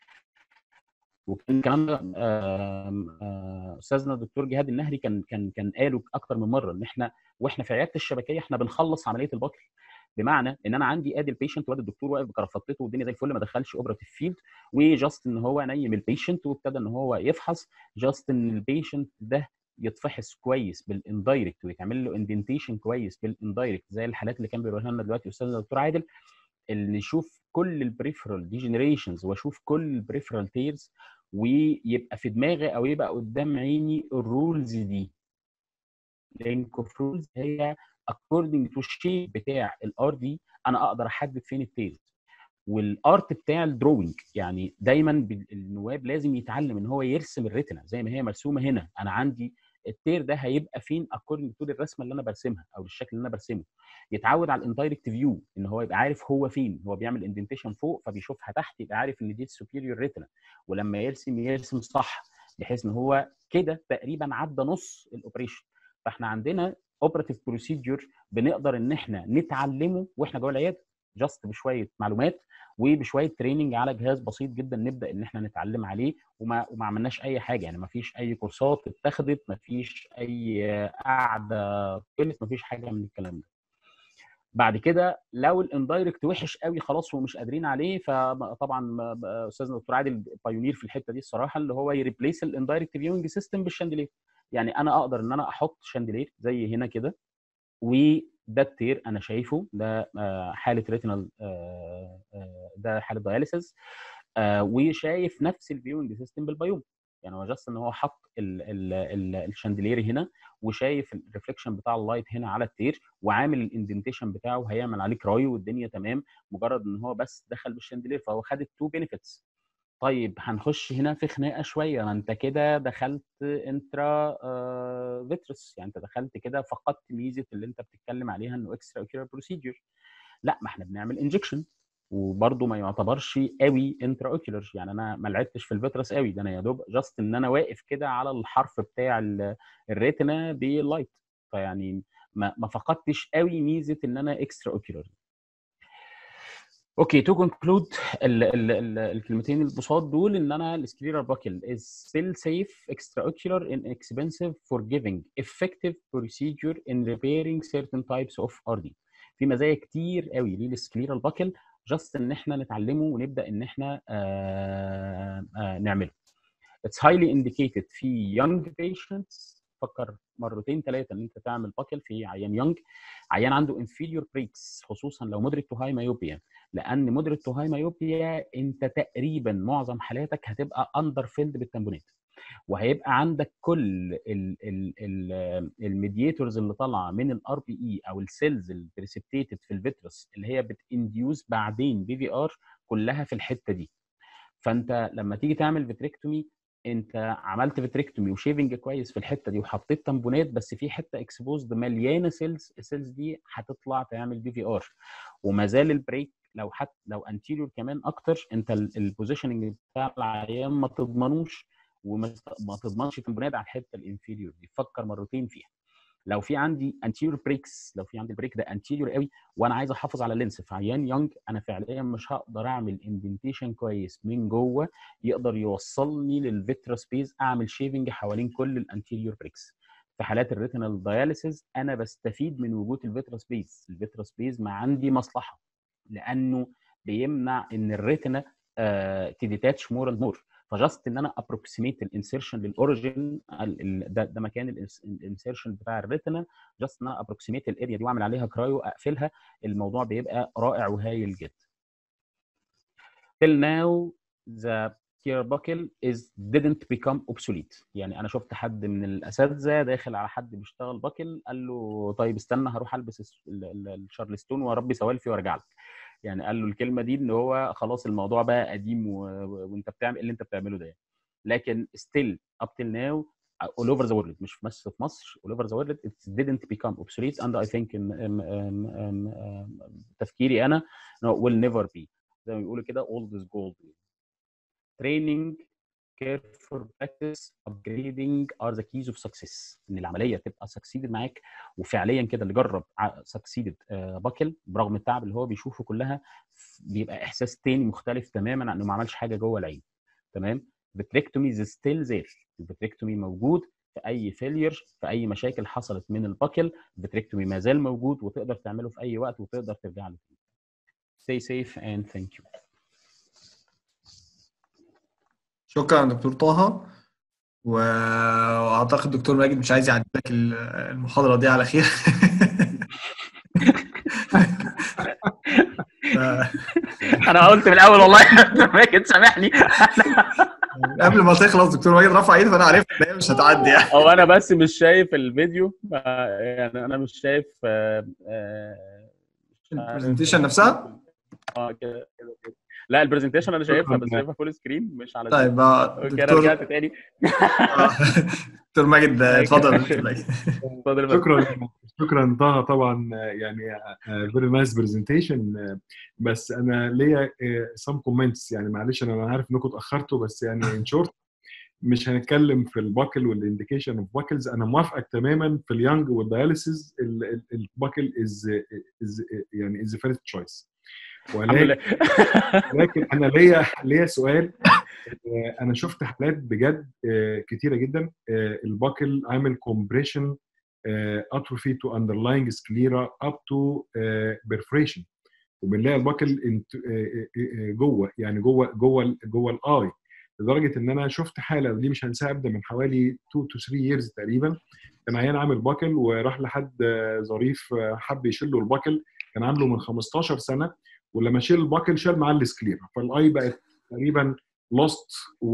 وكان الكلام ده استاذنا الدكتور جهاد النهري كان كان كان قاله اكتر من مره ان احنا واحنا في عياده الشبكيه احنا بنخلص عمليه الباكل بمعنى ان انا عندي ادي البيشنت وادي الدكتور واقف بكرفتته والدنيا زي الفل ما دخلش اوبراتيف فيلد وجاست ان هو نيم البيشنت وابتدى ان هو يفحص جاست ان البيشنت ده يتفحص كويس بالاندايركت ويتعمل له اندنتيشن كويس بالاندايركت زي الحالات اللي كان بيقولها لنا دلوقتي استاذنا الدكتور عادل اللي نشوف كل البريفرال ديجنريشنز واشوف كل البريفرال تيرز ويبقى في دماغي او يبقى قدام عيني الرولز دي لينك اوف رولز هي اكوردنج تو الشيب بتاع الار دي انا اقدر احدد فين التيرز والارت بتاع الدروينج يعني دايما النواب لازم يتعلم ان هو يرسم الريتنا زي ما هي مرسومه هنا انا عندي التير ده هيبقى فين اكوردنج تو الرسمه اللي انا برسمها او الشكل اللي انا برسمه يتعود على الاندايركت فيو ان هو يبقى عارف هو فين هو بيعمل اندنتيشن فوق فبيشوفها تحت يبقى عارف ان دي السوبيريور ريتنا ولما يرسم يرسم صح بحيث ان هو كده تقريبا عدى نص الاوبريشن فاحنا عندنا اوبراتيف بروسيدجر بنقدر ان احنا نتعلمه واحنا جوه العياده جاست بشويه معلومات وبشويه تريننج على جهاز بسيط جدا نبدا ان احنا نتعلم عليه وما وما عملناش اي حاجه يعني ما فيش اي كورسات اتخذت ما فيش اي قعده قلت ما فيش حاجه من الكلام ده بعد كده لو الاندايركت وحش قوي خلاص ومش قادرين عليه فطبعا استاذنا الدكتور عادل بايونير في الحته دي الصراحه اللي هو يريبليس الاندايركت فيوينج سيستم بالشاندلير يعني انا اقدر ان انا احط شاندلير زي هنا كده وده التير انا شايفه ده حاله ريتينال ده حاله داياليسيس وشايف نفس الفيوينج سيستم بالبيوم يعني هو جاست ان هو حط الشاندلير هنا وشايف الريفليكشن بتاع اللايت هنا على التير وعامل الاندنتيشن بتاعه هيعمل عليه كراي والدنيا تمام مجرد ان هو بس دخل بالشاندلير فهو خد التو بينيفيتس طيب هنخش هنا في خناقه شويه ما انت كده دخلت انترا آه فيترس يعني انت دخلت كده فقدت ميزه اللي انت بتتكلم عليها انه اكسترا اوكيولار بروسيجر لا ما احنا بنعمل انجكشن وبرده ما يعتبرش قوي انترا اوكيولر يعني انا ما لعبتش في الفيترس قوي ده انا يا دوب جاست ان انا واقف كده على الحرف بتاع الريتنا باللايت فيعني ما, ما فقدتش قوي ميزه ان انا اكسترا اوكيولر اوكي تو كونكلود الكلمتين البساط دول ان انا السكليرال باكل is still safe extraocular inexpensive forgiving effective procedure in repairing certain types of RD في مزايا كتير قوي للسكليرال باكل جاست ان احنا نتعلمه ونبدا ان احنا آآ آآ نعمله It's highly indicated في young patients فكر مرتين ثلاثه ان انت تعمل باكل في عيان يونج عيان عنده انفيريور بريكس خصوصا لو مودريت تو هاي مايوبيا لان مودريت تو هاي مايوبيا انت تقريبا معظم حالاتك هتبقى اندر فيلد بالتمبونات وهيبقى عندك كل الميدياتورز اللي طالعه من الار بي اي او السيلز البريسبتيتد في الفيترس اللي هي بتانديوس بعدين بي في ار كلها في الحته دي فانت لما تيجي تعمل فيتريكتومي انت عملت فيتريكتومي وشيفنج كويس في الحته دي وحطيت تمبونات بس في حته اكسبوزد مليانه سيلز السيلز دي هتطلع تعمل بي في ار وما زال البريك لو حتى لو انتيريور كمان اكتر انت البوزيشننج بتاع العيان ما تضمنوش وما تضمنش تمبونات على الحته الانفيريور دي فكر مرتين فيها لو في عندي انتيريور بريكس لو في عندي البريك ده انتيريور قوي وانا عايز احافظ على اللينس في عيان يونج انا فعليا مش هقدر اعمل اندنتيشن كويس من جوه يقدر يوصلني للفيترا سبيس اعمل شيفنج حوالين كل الانتيريور بريكس في حالات الريتينال داياليسيس انا بستفيد من وجود الفيترا سبيس الفيترا سبيس ما عندي مصلحه لانه بيمنع ان الريتنا آه تديتاتش مور اند مور فجاست ان انا ابروكسيميت الانسيرشن للاوريجن ده, ده مكان الانسيرشن بتاع الريتنا جاست ان انا ابروكسيميت الاريا دي واعمل عليها كرايو اقفلها الموضوع بيبقى رائع وهايل جدا till now the tear buckle is didn't become obsolete يعني انا شفت حد من الاساتذه داخل على حد بيشتغل باكل قال له طيب استنى هروح البس الس- ال- ال- الشارلستون واربي سوالفي وارجع لك يعني قال له الكلمه دي ان هو خلاص الموضوع بقى قديم و... و- وانت بتعمل ايه اللي انت بتعمله ده لكن still up till now all over the world مش في مصر في مصر all over the world it didn't become obsolete and I think in, um, um, um, um, تفكيري انا no, will never be زي ما بيقولوا كده old is gold training careful practice upgrading are the keys of success ان العمليه تبقى succeeded معاك وفعليا كده اللي جرب ع- succeeded آه، باكل برغم التعب اللي هو بيشوفه كلها بيبقى احساس تاني مختلف تماما عن انه ما عملش حاجه جوه العين تمام vitrectomy is still there الفيتريكتومي موجود في اي فيلير في اي مشاكل حصلت من الباكل الفيتريكتومي ما زال موجود وتقدر تعمله في اي وقت وتقدر ترجع له تاني. stay safe and thank you شكرا دكتور طه و- واعتقد دكتور ماجد مش عايز يعدي لك ال- المحاضره دي على خير ف- انا قلت من الاول والله ماجد سامحني قبل ما تخلص دكتور ماجد رفع ايده فانا عرفت ان هي مش هتعدي يعني هو انا بس مش شايف الفيديو آه، يعني انا مش شايف آه، آه، البرزنتيشن نفسها اه كده كده كده لا البرزنتيشن انا شايفها بس شكراً. شايفها فول سكرين مش على طيب آه، اوكي انا دكتور رجعت تاني آه، دكتور ماجد آه، اتفضل دكتور ماجد. اتفضل بس. شكرا شكرا طه طبعا آه، يعني فيري نايس برزنتيشن بس انا ليا سام كومنتس يعني معلش انا أنا عارف انكم اتاخرتوا بس يعني ان شورت مش هنتكلم في الباكل والانديكيشن اوف باكلز انا موافقك تماما في اليانج والدياليسيس الباكل از از يعني از فيرست تشويس الحمد ولكن لله لكن انا ليا ليا سؤال آه، انا شفت حالات بجد آه، كتيره جدا آه، الباكل عامل كومبريشن اتروفي تو اندرلاينج سكليرا اب تو بيرفريشن وبنلاقي الباكل انت- آه، آه، آه، جوه يعني جوه جوه ال- جوه الاي لدرجه ان انا شفت حاله ودي مش هنساها ابدا من حوالي 2 تو 3 ييرز تقريبا كان عيان عامل باكل وراح لحد آه، ظريف آه، حب يشيل له الباكل كان عامله من 15 سنه ولما شيل الباكل شال معاه السكليرا فالاي بقت تقريبا لوست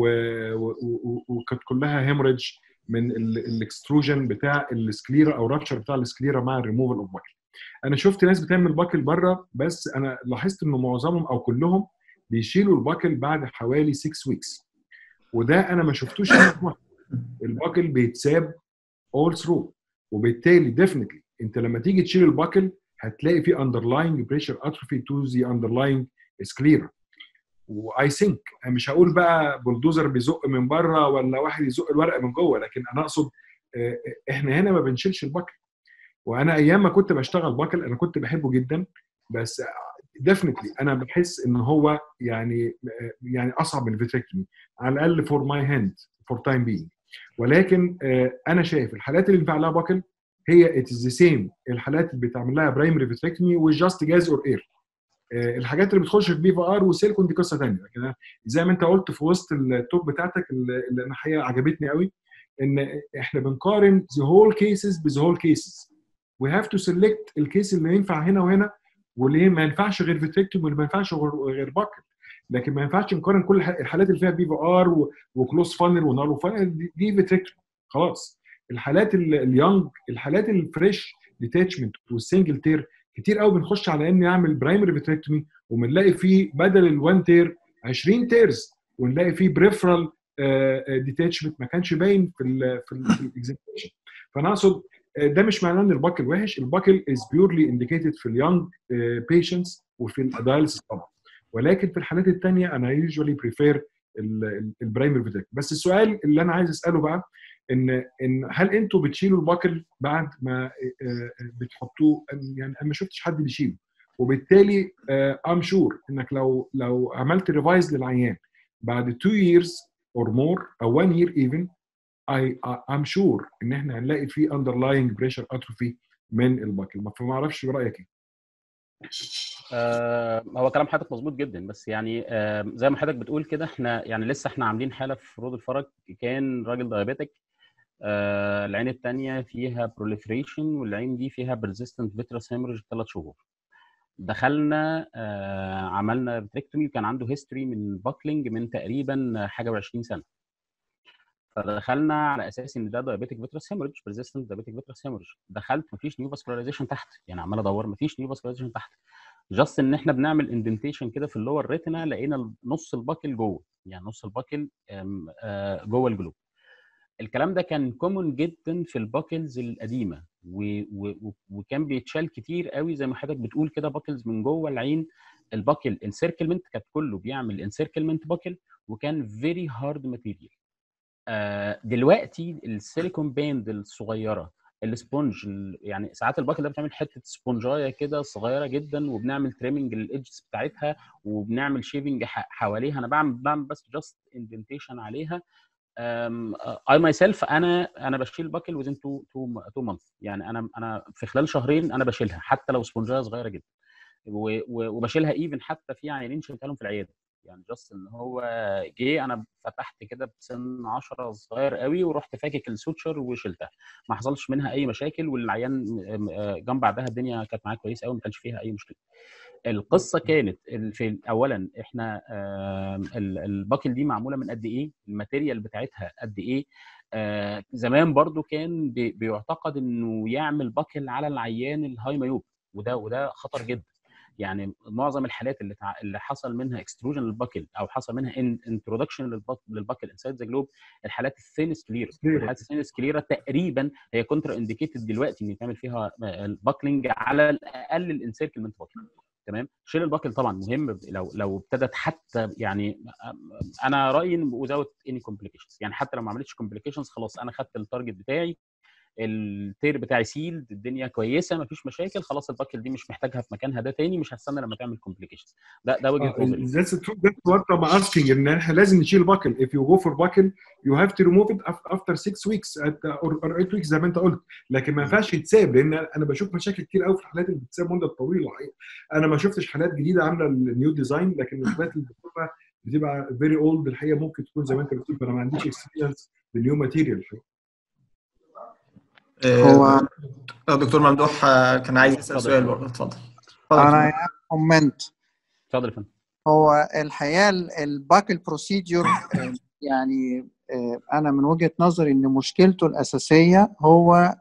وكانت كلها هيموريدج من الاكستروجن بتاع السكليرا او رابشر بتاع السكليرا مع الريموفال اوف باكل انا شفت ناس بتعمل باكل بره بس انا لاحظت انه معظمهم او كلهم بيشيلوا الباكل بعد حوالي 6 ويكس وده انا ما شفتوش هنا في مصر. الباكل بيتساب اول ثرو وبالتالي ديفنتلي انت لما تيجي تشيل الباكل هتلاقي في underlying pressure atrophy to the underlying sclera واي ثينك مش هقول بقى بلدوزر بيزق من بره ولا واحد يزق الورقه من جوه لكن انا اقصد آه، احنا هنا ما بنشيلش الباكل وانا ايام ما كنت بشتغل باكل انا كنت بحبه جدا بس ديفنتلي انا بحس ان هو يعني يعني اصعب من الفيتريكتومي على الاقل فور ماي هاند فور تايم بينج ولكن آه، انا شايف الحالات اللي ينفع لها باكل هي ات از ذا سيم الحالات اللي بيتعمل لها برايمري فيتريكتومي وجاست جاز اور اير الحاجات اللي بتخش في بي في ار وسيلكون دي قصه ثانيه لكن أنا زي ما انت قلت في وسط التوب بتاعتك اللي اللي انا الحقيقه عجبتني قوي ان احنا بنقارن ذا هول كيسز بذا هول كيسز وي هاف تو سيلكت الكيس اللي ينفع هنا وهنا واللي ما ينفعش غير فيتريكتوم واللي ما ينفعش غير غير باكل لكن ما ينفعش نقارن كل الح- الحالات اللي فيها بي في ار وكلوز فانل ونارو فانل دي- دي فيتريكتوم خلاص الحالات ال- اليونج الحالات الفريش ديتاتشمنت والسنجل تير كتير قوي بنخش على ان نعمل برايمري فيتريكتومي وبنلاقي فيه بدل الوان تير 20 تيرز ونلاقي فيه بريفرال ديتاتشمنت ما كانش باين في ال في الاكزامينشن فانا اقصد آه، ده مش معناه ان الباكل وحش الباكل از بيورلي انديكيتد في اليونج بيشنتس وفي الادالتس طبعا ولكن في الحالات الثانيه انا يوجوالي بريفير البرايمري فيتريكتومي بس السؤال اللي انا عايز اساله بقى ان ان هل انتوا بتشيلوا الباكل بعد ما آه، آه، بتحطوه يعني انا ما شفتش حد بيشيله وبالتالي ام شور انك لو لو عملت ريفايز للعيان بعد 2 years or more او 1 year even I I'm sure ان احنا هنلاقي في underlying pressure atrophy من الباكل فما اعرفش رايك ايه آه، هو كلام حضرتك مظبوط جدا بس يعني آه، زي ما حضرتك بتقول كده احنا يعني لسه احنا عاملين حاله في رود الفرج كان راجل دايابيتك آه، العين الثانيه فيها بروليفريشن والعين دي فيها persistent vitreous hemorrhage ثلاث شهور دخلنا آه عملنا فيتريكتومي كان عنده هيستوري من باكلينج من تقريبا حاجه و20 سنه فدخلنا على اساس ان ده دايابيتيك فيترس هيموريدج بريزيستنت دايابيتك فيترس هيموريدج دخلت مفيش نيو فاسكولاريزيشن تحت يعني عمال ادور مفيش نيو فاسكولاريزيشن تحت جاست ان احنا بنعمل اندنتيشن كده في اللور ريتنا لقينا نص الباكل جوه يعني نص الباكل جوه الجلوب الكلام ده كان كومون جدا في الباكلز القديمه و و وكان بيتشال كتير قوي زي ما حضرتك بتقول كده باكلز من جوه العين الباكل انسيركلمنت كانت كله بيعمل انسيركلمنت باكل وكان فيري هارد ماتيريال دلوقتي السيليكون باند الصغيره السبونج يعني ساعات الباكل ده بتعمل حته سبونجايه كده صغيره جدا وبنعمل تريمنج للايدجز بتاعتها وبنعمل شيفنج حواليها انا بعمل بعمل بس جاست اندنتيشن عليها اي ماي سيلف انا انا بشيل باكل وزن 2 2 2 مانث يعني انا انا في خلال شهرين انا بشيلها حتى لو سبونجايه صغيره جدا وبشيلها ايفن حتى في عيانين شلتها لهم في العياده يعني جاست ان هو جه انا فتحت كده بسن 10 صغير قوي ورحت فاكك السوتشر وشلتها ما حصلش منها اي مشاكل والعيان جنب بعدها الدنيا كانت معاه كويس قوي ما كانش فيها اي مشكله القصه كانت في اولا احنا الباكل دي معموله من قد ايه الماتيريال بتاعتها قد ايه آه زمان برضو كان بيعتقد انه يعمل باكل على العيان الهاي مايوب وده وده خطر جدا يعني معظم الحالات اللي تع... اللي حصل منها اكستروجن للباكل او حصل منها انترودكشن للباكل انسايد ذا جلوب الحالات الثين سكليرا الحالات الثين سكليرا تقريبا هي كونترا انديكيتد دلوقتي ان يتعمل فيها الباكلينج على الاقل الانسيركلمنت باكل تمام شيل الباكل طبعا مهم لو لو ابتدت حتى يعني انا رايي وزاوت اني كومبليكيشنز يعني حتى لو ما عملتش كومبليكيشنز خلاص انا خدت التارجت بتاعي التير بتاعي سيلد الدنيا كويسه مفيش مشاكل خلاص الباكل دي مش محتاجها في مكانها ده تاني مش هستنى لما تعمل كومبليكيشنز ده ده وجهه نظري That's true. That's what I'm asking ان احنا لازم نشيل باكل if you go for باكل you have to remove it after 6 weeks at, or, or 8 weeks زي ما انت قلت لكن ما ينفعش يتساب لان انا بشوف مشاكل كتير قوي في الحالات اللي بتتساب مده طويله انا ما شفتش حالات جديده عامله النيو ديزاين لكن الحالات اللي بتبقى بتبقى فيري اولد الحقيقه ممكن تكون زي ما انت بتقول فانا ما عنديش اكسبيرينس بالنيو ماتيريال الحقيقه هو دكتور ممدوح كان عايز يسال سؤال برضه اتفضل انا كومنت اتفضل يا فندم هو الحقيقه الباكل بروسيدور يعني انا من وجهه نظري ان مشكلته الاساسيه هو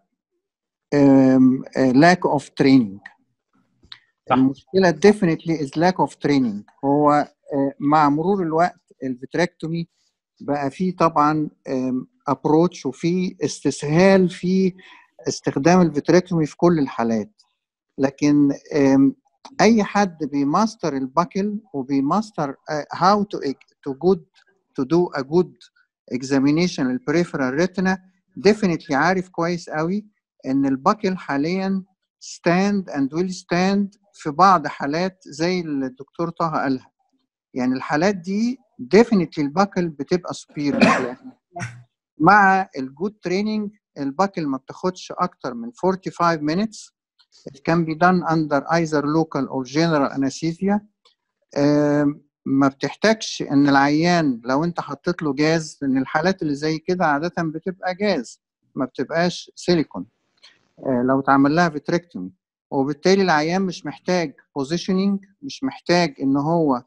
lack of training المشكله definitely is lack of training هو مع مرور الوقت الفيتريكتومي بقى فيه طبعا ابروتش وفي استسهال في استخدام الفيتريكتومي في كل الحالات لكن اي حد بيماستر الباكل وبيماستر هاو تو تو جود تو دو ا جود اكزامينيشن للبريفرال ريتنا ديفينتلي عارف كويس قوي ان الباكل حاليا ستاند اند ويل ستاند في بعض حالات زي اللي الدكتور طه قالها يعني الحالات دي ديفينتلي الباكل بتبقى سبير مع الجود تريننج الباكل ما بتاخدش اكتر من 45 minutes it can be done under either local or general anesthesia ما بتحتاجش ان العيان لو انت حطيت له جاز لان الحالات اللي زي كده عاده بتبقى جاز ما بتبقاش سيليكون لو اتعمل لها فيتريكتومي وبالتالي العيان مش محتاج بوزيشننج مش محتاج ان هو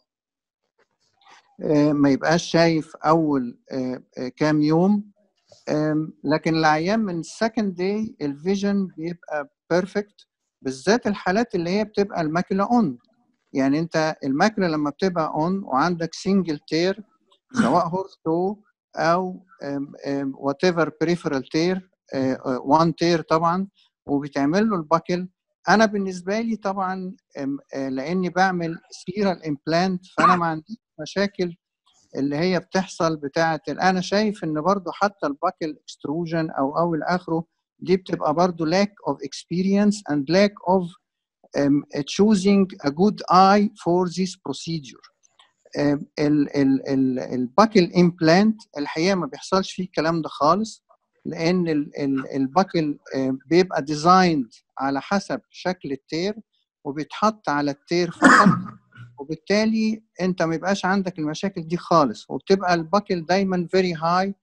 ما يبقاش شايف اول كام يوم لكن العيان من السكند داي الفيجن بيبقى بيرفكت بالذات الحالات اللي هي بتبقى الماكله اون يعني انت الماكله لما بتبقى اون وعندك سنجل تير سواء هورتو او وات ايفر بريفرال تير وان تير طبعا وبتعمل له الباكل انا بالنسبه لي طبعا لاني بعمل سيرال امبلانت فانا ما عنديش مشاكل اللي هي بتحصل بتاعه انا شايف ان برضو حتى الباكل اكستروجن او او الاخره دي بتبقى برضو lack of experience and lack of um, choosing a good eye for this procedure um, الباكل امبلانت الحقيقه ما بيحصلش فيه الكلام ده خالص لان الباكل بيبقى ديزايند على حسب شكل التير وبيتحط على التير فقط وبالتالي انت ما يبقاش عندك المشاكل دي خالص وبتبقى الباكل دايما فيري هاي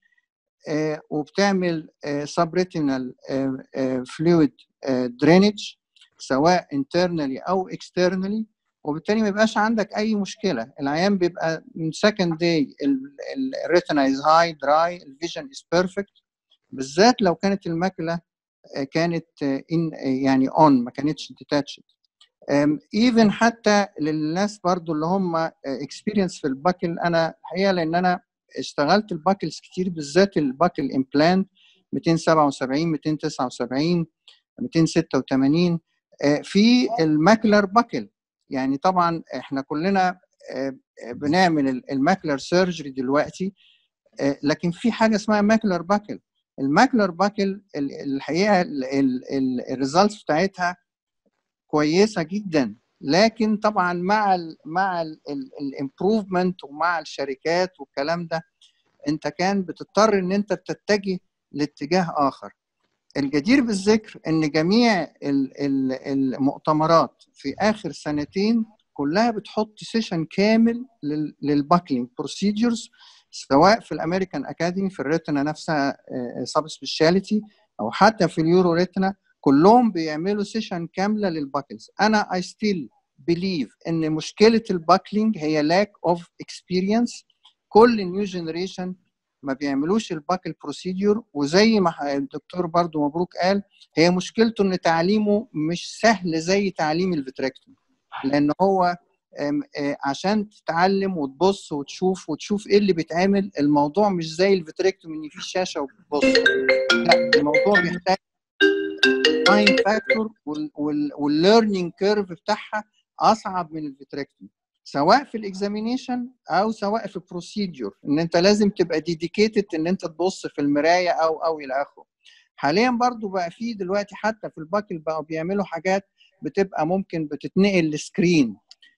وبتعمل سبريتينال فلويد درينج سواء internally او externally وبالتالي ما يبقاش عندك اي مشكله العيان بيبقى من second day الريتنا از هاي دراي الفيجن از بيرفكت بالذات لو كانت الماكله كانت in يعني اون ما كانتش ديتاتشد ايفن حتى للناس برضو اللي هم اكسبيرينس في الباكل انا الحقيقه لان انا اشتغلت الباكلز كتير بالذات الباكل امبلانت 277 279 286 في الماكلر باكل يعني طبعا احنا كلنا بنعمل الماكلر سيرجري دلوقتي لكن في حاجه اسمها ماكلر باكل الماكلر باكل الحقيقه الريزلتس بتاعتها كويسه جدا لكن طبعا مع ال مع الامبروفمنت ومع الشركات والكلام ده انت كان بتضطر ان انت تتجه لاتجاه اخر الجدير بالذكر ان جميع المؤتمرات في اخر سنتين كلها بتحط سيشن كامل للباكلينج بروسيدجرز سواء في الامريكان اكاديمي في الريتنا نفسها سب سبيشاليتي او حتى في اليورو ريتنا كلهم بيعملوا سيشن كامله للباكلز انا اي ستيل بليف ان مشكله الباكلينج هي لاك اوف اكسبيرينس كل نيو جنريشن ما بيعملوش الباكل بروسيدور وزي ما الدكتور برضو مبروك قال هي مشكلته ان تعليمه مش سهل زي تعليم الفيتريكتومي لان هو عشان تتعلم وتبص وتشوف وتشوف ايه اللي بيتعمل الموضوع مش زي الفيتريكتومي ان في شاشه وبتبص لا الموضوع بيحتاج تايم فاكتور والليرنينج كيرف بتاعها اصعب من الفيتريكتومي سواء في الاكزامينيشن او سواء في البروسيدور ان انت لازم تبقى ديديكيتد ان انت تبص في المرايه او او الى اخره حاليا برضو بقى في دلوقتي حتى في الباكل بقوا بيعملوا حاجات بتبقى ممكن بتتنقل للسكرين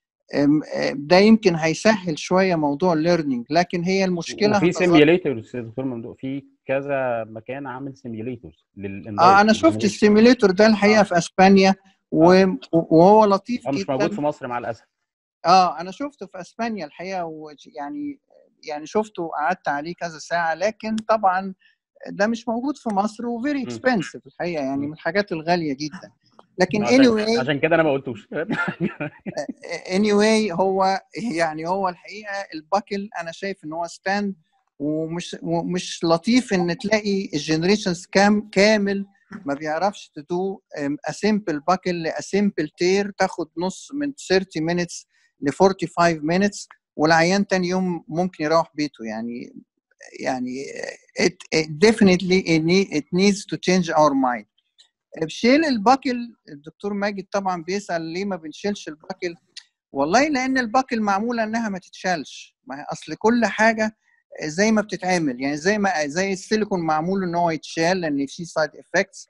ده يمكن هيسهل شويه موضوع الليرنينج لكن هي المشكله في سيميوليتورز يا دكتور ممدوح في كذا مكان عامل سيميوليتورز اه انا شفت السيميوليتور ده الحقيقه آه. في اسبانيا وهو لطيف جدا مش موجود في مصر مع الاسف اه انا شفته في اسبانيا الحقيقه ويعني يعني شفته وقعدت عليه كذا ساعه لكن طبعا ده مش موجود في مصر وفيري اكسبنسيف الحقيقه يعني من الحاجات الغاليه جدا لكن anyway عشان كده انا ما قلتوش anyway هو يعني هو الحقيقه الباكل انا شايف ان هو ستاند ومش ومش لطيف ان تلاقي الجنريشنز كام كامل ما بيعرفش تدو اسمبل باكل لاسمبل تير تاخد نص من 30 minutes ل 45 minutes والعيان تاني يوم ممكن يروح بيته يعني يعني it, it definitely it, need, it needs to change our mind بشيل الباكل الدكتور ماجد طبعا بيسال ليه ما بنشيلش الباكل والله لان الباكل معموله انها ما تتشالش ما هي اصل كل حاجه زي ما بتتعمل يعني زي ما زي السيليكون معمول ان هو يتشال لان في سايد افكتس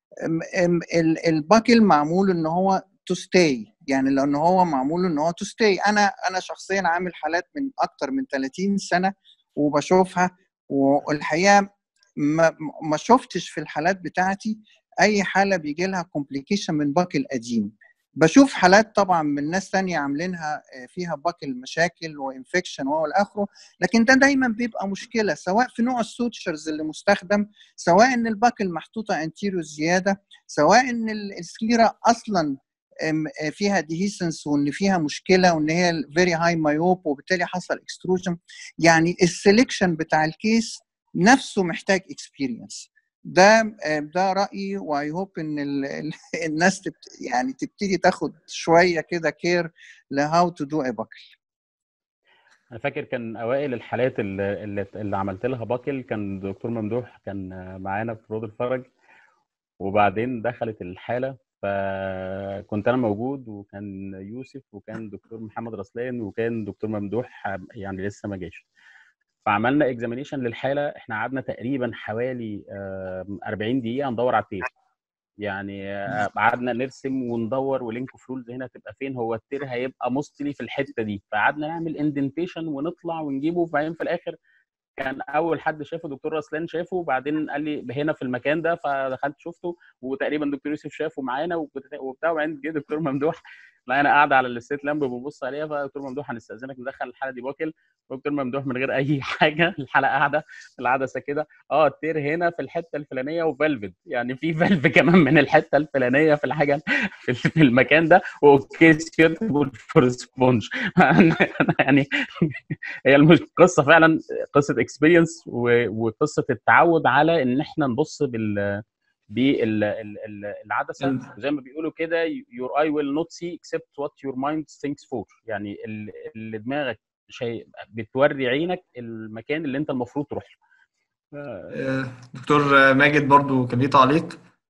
الباكل معمول ان هو تو ستاي يعني لان هو معمول ان هو تو ستاي انا انا شخصيا عامل حالات من اكتر من 30 سنه وبشوفها والحقيقه ما ما شفتش في الحالات بتاعتي اي حاله بيجي لها كومبليكيشن من باكل قديم بشوف حالات طبعا من ناس تانية عاملينها فيها باكل مشاكل وانفكشن والى اخره لكن ده دايما بيبقى مشكله سواء في نوع السوتشرز اللي مستخدم سواء ان الباكل محطوطه انتيريو زياده سواء ان السكليرا اصلا فيها ديهيسنس وان فيها مشكله وان هي فيري هاي مايوب وبالتالي حصل اكستروجن يعني السلكشن بتاع الكيس نفسه محتاج اكسبيرينس ده ده رايي واي هوب ان ال الناس تبت يعني تبتدي تاخد شويه كده كير لهاو تو دو ا باكل انا فاكر كان اوائل الحالات اللي, اللي, اللي عملت لها باكل كان دكتور ممدوح كان معانا في روض الفرج وبعدين دخلت الحاله فكنت انا موجود وكان يوسف وكان دكتور محمد رسلان وكان دكتور ممدوح يعني لسه ما جاش فعملنا اكزامينيشن للحاله احنا قعدنا تقريبا حوالي 40 دقيقه ندور على التير يعني قعدنا نرسم وندور ولينك فلولز هنا تبقى فين هو التير هيبقى مستلي في الحته دي فقعدنا نعمل اندنتيشن ونطلع ونجيبه وبعدين في الاخر كان اول حد شافه دكتور رسلان شافه وبعدين قال لي هنا في المكان ده فدخلت شفته وتقريبا دكتور يوسف شافه معانا وبتاع وبعدين جه دكتور ممدوح لا انا قاعده على الستيت لامب ببص عليها فدكتور ممدوح هنستاذنك ندخل الحاله دي باكل دكتور ممدوح من غير اي حاجه الحلقه قاعده العدسه كده اه التير هنا في الحته الفلانيه وفالفد يعني في فالف كمان من الحته الفلانيه في الحاجه في المكان ده واوكي سيوتبل فور سبونج يعني هي القصه فعلا قصه اكسبيرينس وقصه التعود على ان احنا نبص بال بالعدسه زي ما بيقولوا كده your eye will not see except what your mind thinks for يعني اللي دماغك شيء بتوري عينك المكان اللي انت المفروض تروح له دكتور ماجد برضو كان ليه تعليق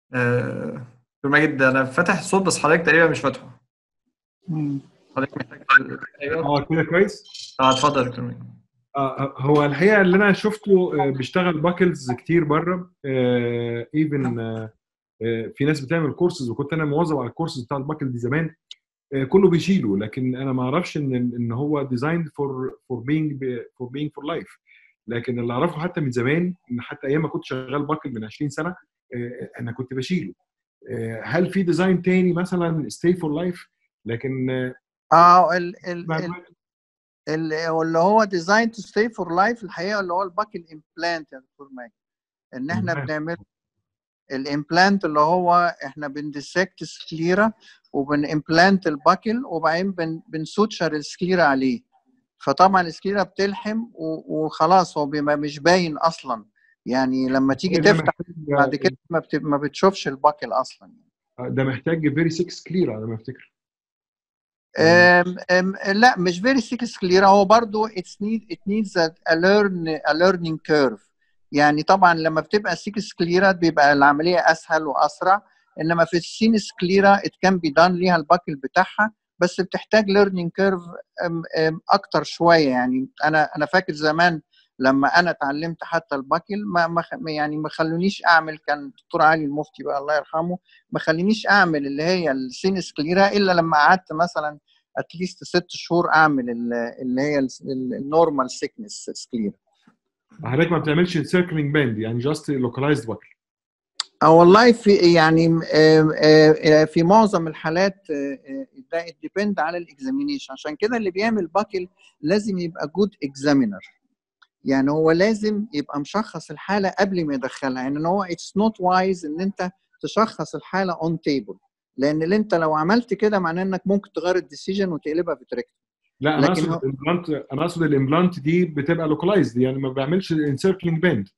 دكتور ماجد انا فاتح الصوت بس حضرتك تقريبا مش فاتحه حضرتك محتاج اه كده كويس اه اتفضل يا دكتور ماجد هو الحقيقه اللي انا شفته بيشتغل باكلز كتير بره ايفن في ناس بتعمل كورسز وكنت انا موظف على الكورسز بتاع الباكل دي زمان كله بيشيله لكن انا ما اعرفش ان ان هو ديزايند فور فور بينج فور بينج فور لايف لكن اللي اعرفه حتى من زمان ان حتى ايام ما كنت شغال باكل من 20 سنه انا كنت بشيله هل في ديزاين تاني مثلا ستي فور لايف لكن اه ال ال اللي هو ديزاين تو ستي فور لايف الحقيقه اللي هو الباكل امبلانت يا دكتور ماجد ان احنا بنعمل الامبلانت اللي هو احنا بنديسكت سكليرا وبنامبلانت الباكل وبعدين بن بنسوتشر السكليرا عليه فطبعا السكليرا بتلحم وخلاص هو بيبقى مش باين اصلا يعني لما تيجي تفتح بعد كده ما, بت... ما بتشوفش الباكل اصلا ده محتاج فيري 6 كلير على ما افتكر أم أم لا مش فيري سيكس كلير هو برضو اتس نيد ات نيدز ا ليرن ا ليرنينج كيرف يعني طبعا لما بتبقى سيكس كليرا بيبقى العمليه اسهل واسرع انما في السينس كليرا ات كان بي دان ليها الباكل بتاعها بس بتحتاج ليرنينج كيرف اكتر شويه يعني انا انا فاكر زمان لما انا اتعلمت حتى الباكل ما, ما يعني ما خلونيش اعمل كان الدكتور علي المفتي بقى الله يرحمه ما خلينيش اعمل اللي هي السينس كليرا الا لما قعدت مثلا اتليست ست شهور اعمل اللي هي النورمال سيكنس سكليرا حضرتك ما بتعملش سيركلينج باند يعني جاست لوكلايزد باكل اه والله في يعني في معظم الحالات ده ديبند على الاكزامينيشن عشان كده اللي بيعمل باكل لازم يبقى جود اكزامينر يعني هو لازم يبقى مشخص الحاله قبل ما يدخلها يعني ان هو اتس نوت وايز ان انت تشخص الحاله اون تيبل لان اللي انت لو عملت كده معناه انك ممكن تغير الديسيجن وتقلبها في تريكت لا انا اقصد الامبلانت انا اقصد الامبلانت دي بتبقى لوكلايزد يعني ما بعملش انسيركلينج باند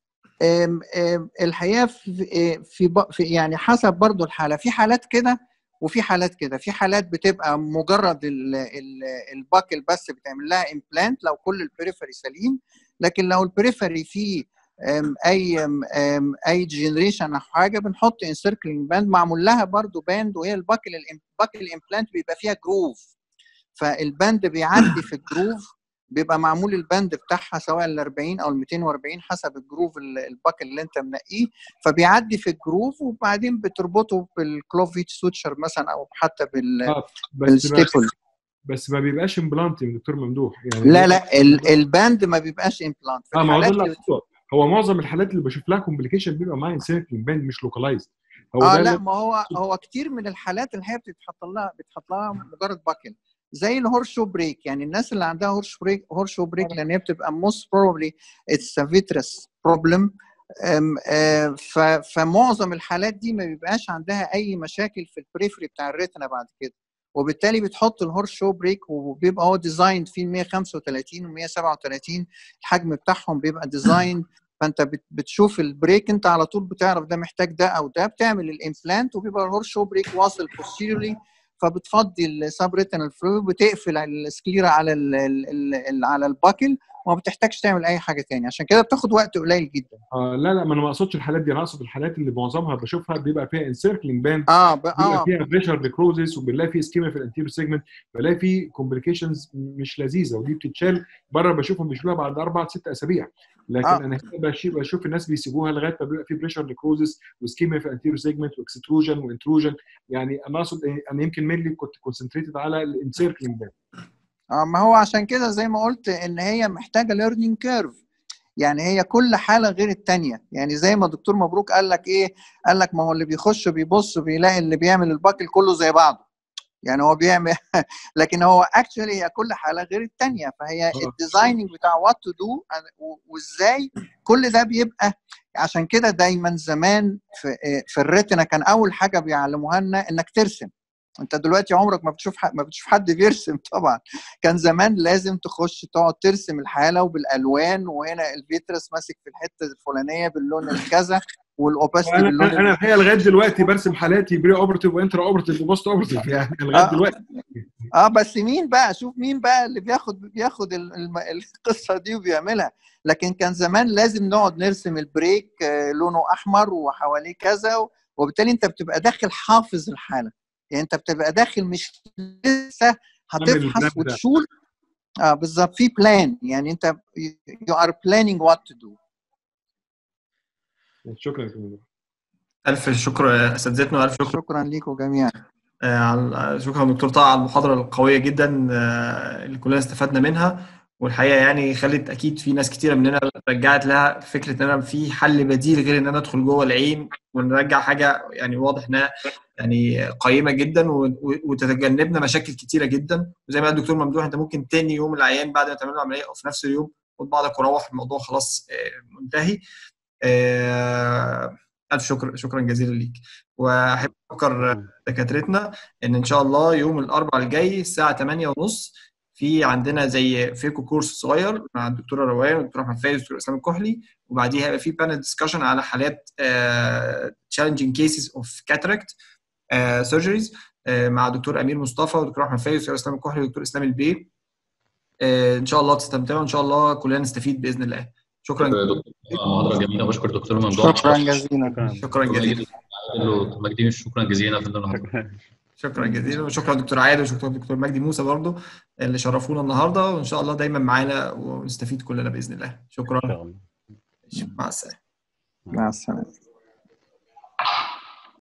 الحقيقه في في, في يعني حسب برضو الحاله في حالات كده وفي حالات كده في حالات بتبقى مجرد ال ال الباكل بس بتعمل لها امبلانت لو كل البريفري سليم لكن لو البريفري فيه اي اي جنريشن او حاجه بنحط انسيركلينج باند معمول لها برضو باند وهي الباكل الباكل امبلانت بيبقى فيها جروف فالباند بيعدي في الجروف بيبقى معمول الباند بتاعها سواء ال 40 او ال 240 حسب الجروف الباكل اللي انت منقيه فبيعدي في الجروف وبعدين بتربطه بالكلوفيتش سوتشر مثلا او حتى بال آه بالستيبل بس ما بيبقاش امبلانت يا دكتور ممدوح يعني لا لا الباند ما بيبقاش امبلانت اه ما هو هو معظم الحالات اللي بشوف لها كومبليكيشن بيبقى معاها انسيركلينج باند مش لوكلايزد هو اه لا ما هو هو كتير من الحالات اللي هي بتتحط لها بتحط لها مجرد باكل زي الهورشو بريك يعني الناس اللي عندها هورش بريك هورشو بريك لان هي بتبقى موست بروبلي اتس ا فيترس بروبلم فمعظم الحالات دي ما بيبقاش عندها اي مشاكل في البريفري بتاع الريتنا بعد كده وبالتالي بتحط الهورس شو بريك وبيبقى هو ديزاين فيه 135 و 137 الحجم بتاعهم بيبقى ديزاين فانت بتشوف البريك انت على طول بتعرف ده محتاج ده او ده بتعمل الامبلانت وبيبقى الهورس شو بريك واصل posteriorly فبتفضي السب ريتنال فلويد بتقفل السكليرا على ال ال ال على الباكل وما بتحتاجش تعمل اي حاجه تاني عشان كده بتاخد وقت قليل جدا اه لا لا ما انا ما اقصدش الحالات دي انا اقصد الحالات اللي معظمها بشوفها بيبقى فيها انسيركلينج باند اه ب... بيبقى اه فيها بريشر نيكروزيس وبنلاقي في سكيما في الانتيريور سيجمنت بلاقي في كومبليكيشنز مش لذيذه ودي بتتشال بره بشوفهم بيشيلوها بعد اربع ست اسابيع لكن آه. انا هنا بشوف بشوف الناس بيسيبوها لغايه ما بيبقى في بريشر نيكروزيس وسكيما في الانتيريور سيجمنت واكستروجن وانتروجن يعني انا اقصد إيه، انا يمكن مينلي كنت كونسنتريتد على الانسيركلينج باند اه ما هو عشان كده زي ما قلت ان هي محتاجه ليرنينج كيرف يعني هي كل حاله غير الثانيه يعني زي ما دكتور مبروك قال لك ايه قال لك ما هو اللي بيخش بيبص بيلاقي اللي بيعمل الباكل كله زي بعضه يعني هو بيعمل لكن هو اكشولي هي كل حاله غير الثانيه فهي الديزايننج بتاع وات تو دو وازاي كل ده بيبقى عشان كده دايما زمان في في الريتنا كان اول حاجه بيعلموها لنا انك ترسم انت دلوقتي عمرك ما بتشوف ما بتشوف حد بيرسم طبعا كان زمان لازم تخش تقعد ترسم الحاله وبالالوان وهنا الفيترس ماسك في الحته الفلانيه باللون الكذا والاوباستي انا باللون انا الحقيقه لغايه دلوقتي برسم حالاتي بري اوبرتيف وانترا اوبرتيف وبوست اوبرتيف يعني لغايه آه. دلوقتي اه بس مين بقى شوف مين بقى اللي بياخد بياخد ال- الم- القصه دي وبيعملها لكن كان زمان لازم نقعد نرسم البريك آه، لونه احمر وحواليه كذا و- وبالتالي انت بتبقى داخل حافظ الحاله يعني انت بتبقى داخل مش لسه هتفحص البلان ده. وتشوف اه بالظبط في بلان يعني انت you are planning what to do شكرا كمان الف شكر اساتذتنا والف شكر شكرا لكم جميعا آه، على- شكرا دكتور طه على المحاضره القويه جدا آه، اللي كلنا استفدنا منها والحقيقه يعني خلت اكيد في ناس كتيره مننا رجعت لها فكره ان انا في حل بديل غير ان انا ادخل جوه العين ونرجع حاجه يعني واضح انها يعني قيمه جدا و- و- وتتجنبنا مشاكل كتيره جدا وزي ما قال الدكتور ممدوح انت ممكن تاني يوم العيان بعد ما تعمل له عمليه او في نفس اليوم خد بعضك وروح الموضوع خلاص آه، منتهي آه، الف شكر شكرا جزيلا ليك واحب افكر دكاترتنا ان ان شاء الله يوم الاربعاء الجاي الساعه 8 ونص في عندنا زي فيكو كورس صغير مع الدكتوره روان والدكتور احمد فايز والدكتور اسلام الكحلي وبعديها هيبقى في بانل ديسكشن على حالات تشالنجينج كيسز اوف كاتراكت سيرجريز مع دكتور امير مصطفى والدكتور احمد فايز والدكتور اسلام الكحلي والدكتور اسلام البي آه، ان شاء الله تستمتعوا وان شاء الله كلنا نستفيد باذن الله شكرا دكتور محاضرة جميلة بشكر دكتور ممدوح شكرا جزيلا شكرا شكرا جزيلا دكتور مجدي شكرا جزيلا في النهارده شكرا شكرا جزيلا وشكرا دكتور عادل وشكرا دكتور مجدي موسى برضو اللي شرفونا النهارده وان شاء الله دايما معانا ونستفيد كلنا باذن الله ان شكرا شاء الله مع السلامه مع السلامه